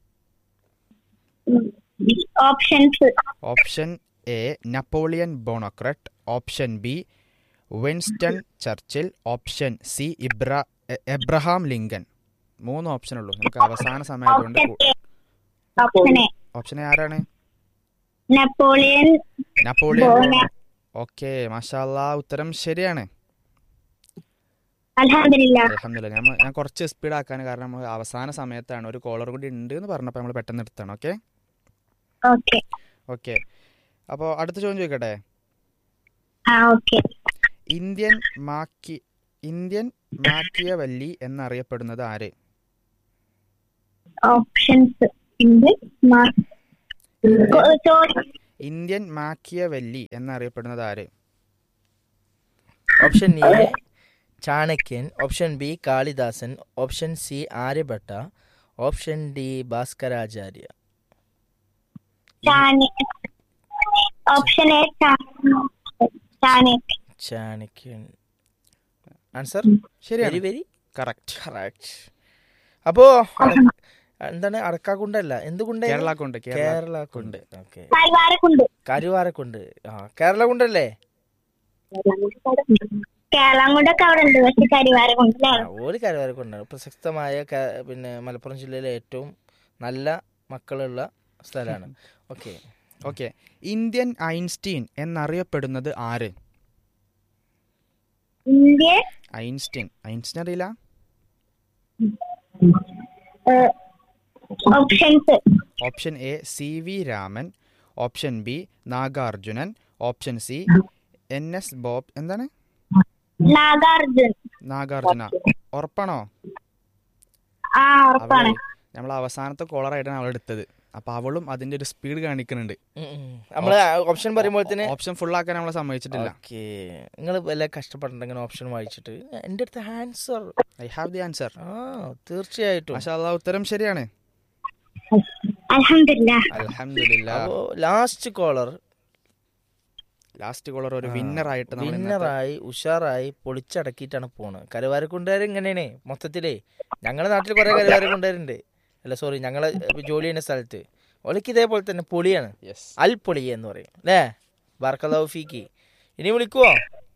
options option A Napoleon Bonaparte option B Winston Churchill option C ഇബ്ര എ- എബ്രഹാം ലിങ്കൻ മൂന്ന് ഓപ്ഷൻ ഉള്ളൂ നമുക്ക് അവസാന സമയത്തുകൊണ്ട് option A option A option ആരാണ് നെപ്പോളിയൻ നപ്പോളിയൻ ബോണ ഓക്കെ മാഷാല്ല ഉത്തരം ശരിയാണ് അൽഹംദുലില്ലാ അലഹമില്ല ഞാൻ ഞാൻ കുറച്ച് സ്പീഡ് ആക്കാൻ കാരണം നമ്മൾ അവസാന സമയത്താണ് ഒരു കോളർ കൂടി ഉണ്ട് എന്ന് പറഞ്ഞപ്പോൾ നമ്മൾ പെട്ടെന്ന് എടുത്താണ് ഓക്കെ ഓക്കെ ഓക്കെ അപ്പോൾ അടുത്ത ചോദ്യം ചോദിക്കട്ടെ ആ ഓക്കെ ഇന്ത്യൻ മാക്കി ഇന്ത്യൻ മാക്കിയവല്ലി എന്നറിയപ്പെടുന്നത് ആര് ഓപ്ഷൻസ് ഉണ്ട് മാ- കൊ- ചോ- ഇന്ത്യൻ മാക്കിയവല്ലി എന്നറിയപ്പെടുന്നത് ആര് option A Chanakyan option B Kalidasan option C Aryabhata option D Bhaskaracharya ചാണി option A Chanakya Chanakyan answer ശരിയാണ് വെരി വെരി കറക്റ്റ് കറക്റ്റ് അപ്പോ അട- എന്താണ് അടക്കാക്കുണ്ടല്ല എന്തുകൊണ്ട് കേരള കൊണ്ട് കേരള കേരള കൊണ്ട് ഓക്കെ കൽവാരക്കുണ്ട് കരുവാരക്കുണ്ട് ആ കേരള കുണ്ടല്ലേ കേരളംകൊണ്ടൊക്കെ അവിടെ ഉണ്ട് പക്ഷെ കരിവാരക്കുണ്ട് ആ, അല്ലേ ഒരു കരുവാരക്കുണ്ടാണ് പ്രശസ്തമായ ക- പിന്നെ മലപ്പുറം ജില്ലയിലെ ഏറ്റവും നല്ല മക്കളുള്ള സ്ഥലമാണ് ഓക്കെ ഓക്കെ ഇന്ത്യൻ ഐൻസ്റ്റീൻ എന്നറിയപ്പെടുന്നത് ആര് ഇന്ത്യ ഐൻസ്റ്റീൻ ഐൻസ്റ്റീൻ അറിയില്ല options option A C V Raman option B Nagarjunan option C N S ബോബ് എന്താണ് നാഗാർജുൻ നാഗാർജുന ഉറപ്പാണോ ആ ഉറപ്പാണ് നമ്മൾ അവസാനത്തെ കോളറായിട്ടാണ് അവൾ എടുത്തത് അപ്പൊ അവളും അതിന്റെ ഒരു സ്പീഡ് കാണിക്കുന്നുണ്ട് നമ്മള് ഓപ്ഷൻ പറയുമ്പോൾ തന്നെ ഓപ്ഷൻ ഫുൾ ആക്കാൻ നമ്മളെ സമ്മതിച്ചിട്ടില്ല ഓക്കെ നിങ്ങൾ വല്ല കഷ്ടപ്പെട്ടിട്ടുണ്ടെങ്കിൽ ഓപ്ഷൻ വായിച്ചിട്ട് എൻ്റെ അടുത്ത് answer I have the answer ആ തീർച്ചയായിട്ടും മാഷാ ഉത്തരം ശരിയാണ് അലഹമില്ല അൽഹംദുലില്ലാ അപ്പോ ലാസ്റ്റ് കോളർ ലാസ്റ്റ് കോളർ ഒരു വിന്നർ ആയിട്ട് നമ്മൾ ഇന്നത്തെ- വിന്നറായി ഉഷാറായി പൊളിച്ചടക്കിയിട്ടാണ് പോണത് കരുവാരക്കുണ്ടാർ ഇങ്ങനെയാണേ മൊത്തത്തിലേ ഞങ്ങളുടെ നാട്ടിൽ കുറെ കരുവാരക്കുണ്ടാരുണ്ട് അല്ല സോറി ഞങ്ങളെ ജോലി ചെയ്യുന്ന സ്ഥലത്ത് ഒലക്ക് ഇതേപോലെ തന്നെ പൊളിയാണ് Yes. അൽ പൊളി എന്ന് പറയും അല്ലേ ബർക്കലൗഫിക്ക് ഇനി വിളിക്കുവോ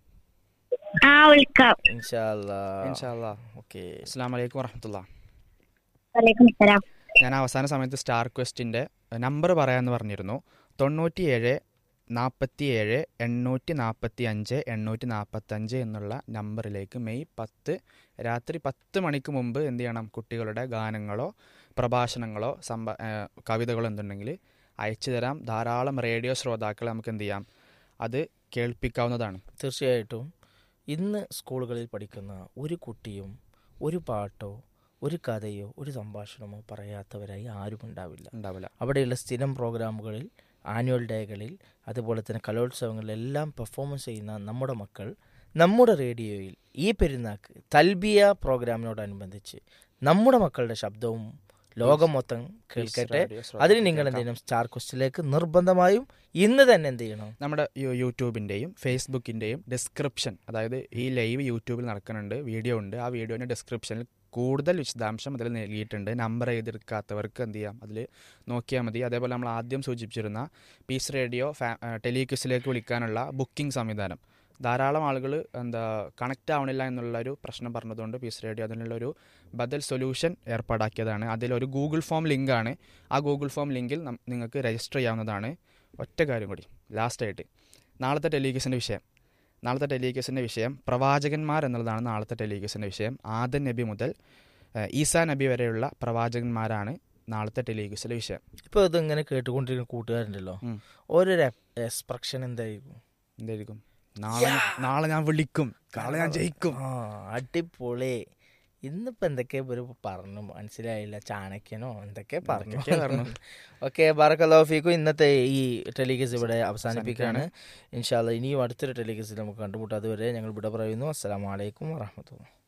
ആ വിളിക്കാം ഇൻഷാല്ലാ ഇൻഷാ അല്ലാ. ഓക്കെ അസ്സലാമു അലൈക്കും വറഹ്മത്തുള്ളാ വലൈക്കും സലാം ഞാൻ അവസാന സമയത്ത് സ്റ്റാർ ക്വസ്റ്റിൻ്റെ നമ്പർ പറയാമെന്ന് പറഞ്ഞിരുന്നു തൊണ്ണൂറ്റിയേഴ് നാൽപ്പത്തിയേഴ് എണ്ണൂറ്റി നാൽപ്പത്തി അഞ്ച് എണ്ണൂറ്റി നാൽപ്പത്തഞ്ച് എന്നുള്ള നമ്പറിലേക്ക് മെയ് പത്ത് രാത്രി പത്ത് മണിക്ക് മുമ്പ് എന്ത് ചെയ്യണം കുട്ടികളുടെ ഗാനങ്ങളോ പ്രഭാഷണങ്ങളോ സംഭ ഏഹ് കവിതകളോ എന്തുണ്ടെങ്കിൽ അയച്ചു തരാം ധാരാളം റേഡിയോ ശ്രോതാക്കളെ നമുക്ക് എന്ത് ചെയ്യാം അത് കേൾപ്പിക്കാവുന്നതാണ് തീർച്ചയായിട്ടും ഇന്ന് സ്കൂളുകളിൽ പഠിക്കുന്ന ഒരു കുട്ടിയും ഒരു പാട്ടോ ഒരു കഥയോ ഒരു സംഭാഷണമോ പറയാത്തവരായി ആരും ഉണ്ടാവില്ല ഉണ്ടാവില്ല അവിടെയുള്ള സ്ഥിരം പ്രോഗ്രാമുകളിൽ ആനുവൽ ഡേകളിൽ അതുപോലെ തന്നെ കലോത്സവങ്ങളിലെല്ലാം പെർഫോമൻസ് ചെയ്യുന്ന നമ്മുടെ മക്കൾ നമ്മുടെ റേഡിയോയിൽ ഈ പെരുന്നാക്ക് തൽബിയ പ്രോഗ്രാമിനോടനുബന്ധിച്ച് നമ്മുടെ മക്കളുടെ ശബ്ദവും ലോകം മൊത്തം കേൾക്കട്ടെ റേഡിയോ ശ്രോതാക്കൾ അതിന് നിങ്ങൾ കേൾക്കാം. എന്തെങ്കിലും സ്റ്റാർ ക്വസ്റ്റിലേക്ക് നിർബന്ധമായും ഇന്ന് തന്നെ എന്ത് ചെയ്യണം നമ്മുടെ യു- യൂട്യൂബിൻ്റെയും ഫേസ്ബുക്കിൻ്റെയും ഡിസ്ക്രിപ്ഷൻ അതായത് ഈ ലൈവ് യൂട്യൂബിൽ നടക്കുന്നുണ്ട് വീഡിയോ ഉണ്ട് ആ വീഡിയോൻ്റെ ഡിസ്ക്രിപ്ഷനിൽ കൂടുതൽ വിശദാംശം അതിൽ നൽകിയിട്ടുണ്ട് നമ്പർ എഴുതിയെടുക്കാത്തവർക്ക് എന്ത് ചെയ്യാം അതിൽ നോക്കിയാൽ മതി അതേപോലെ നമ്മൾ ആദ്യം സൂചിപ്പിച്ചിരുന്ന പീസ് റേഡിയോ ഫാ ടെലിക്യൂസിലേക്ക് വിളിക്കാനുള്ള ബുക്കിംഗ് സംവിധാനം ധാരാളം ആളുകൾ എന്താ കണക്റ്റ് ആവണില്ല എന്നുള്ളൊരു പ്രശ്നം പറഞ്ഞതുകൊണ്ട് പീസ് റേഡിയോ അതിനുള്ളൊരു ബദൽ സൊല്യൂഷൻ ഏർപ്പാടാക്കിയതാണ് അതിലൊരു ഗൂഗിൾ ഫോം ലിങ്കാണ് ആ ഗൂഗിൾ ഫോം ലിങ്കിൽ നം- നിങ്ങൾക്ക് രജിസ്റ്റർ ചെയ്യാവുന്നതാണ് ഒറ്റ കാര്യം കൂടി ലാസ്റ്റായിട്ട് നാളത്തെ ടെലിവിഷൻ്റെ വിഷയം നാളത്തെ ടെലിവിഷൻ്റെ വിഷയം പ്രവാചകന്മാർ എന്നുള്ളതാണ് നാളത്തെ ടെലിവിഷൻ്റെ വിഷയം ആദൻ നബി മുതൽ ഏഹ്, ഈസാ നബി വരെയുള്ള പ്രവാചകന്മാരാണ് നാളത്തെ ടെലിവിഷൻ്റെ വിഷയം ഇപ്പോൾ ഇതിങ്ങനെ കേട്ടുകൊണ്ടിരിക്കുന്ന കൂട്ടുകാരുണ്ടല്ലോ ഉം. ഓരോ എക്സ്പ്രഷൻ എന്തായിരിക്കും എന്തായിരിക്കും നാളെ നാളെ ഞാൻ വിളിക്കും നാളെ ഞാൻ ജയിക്കും ആ അടിപൊളി ഇന്നിപ്പോ എന്തൊക്കെയാ ഇവര് പറഞ്ഞു മനസ്സിലായില്ല ചാണക്യനോ എന്തൊക്കെ പറഞ്ഞു എന്തൊക്കെയോ പറഞ്ഞു. ഓക്കെ ബാറക്കലോഫിക്കും ഇന്നത്തെ ഈ ടെലിഗസ് ഇവിടെ അവസാനിപ്പിക്കുകയാണ് ഇൻഷാല്ല ഇനിയും അടുത്തൊരു ടെലിഗസിൽ നമുക്ക് കണ്ടുമുട്ടാം അതുവരെ ഞങ്ങൾ ഇവിടെ പറയുന്നു അസ്സലാമലൈക്കും വാഹമത്തുള്ള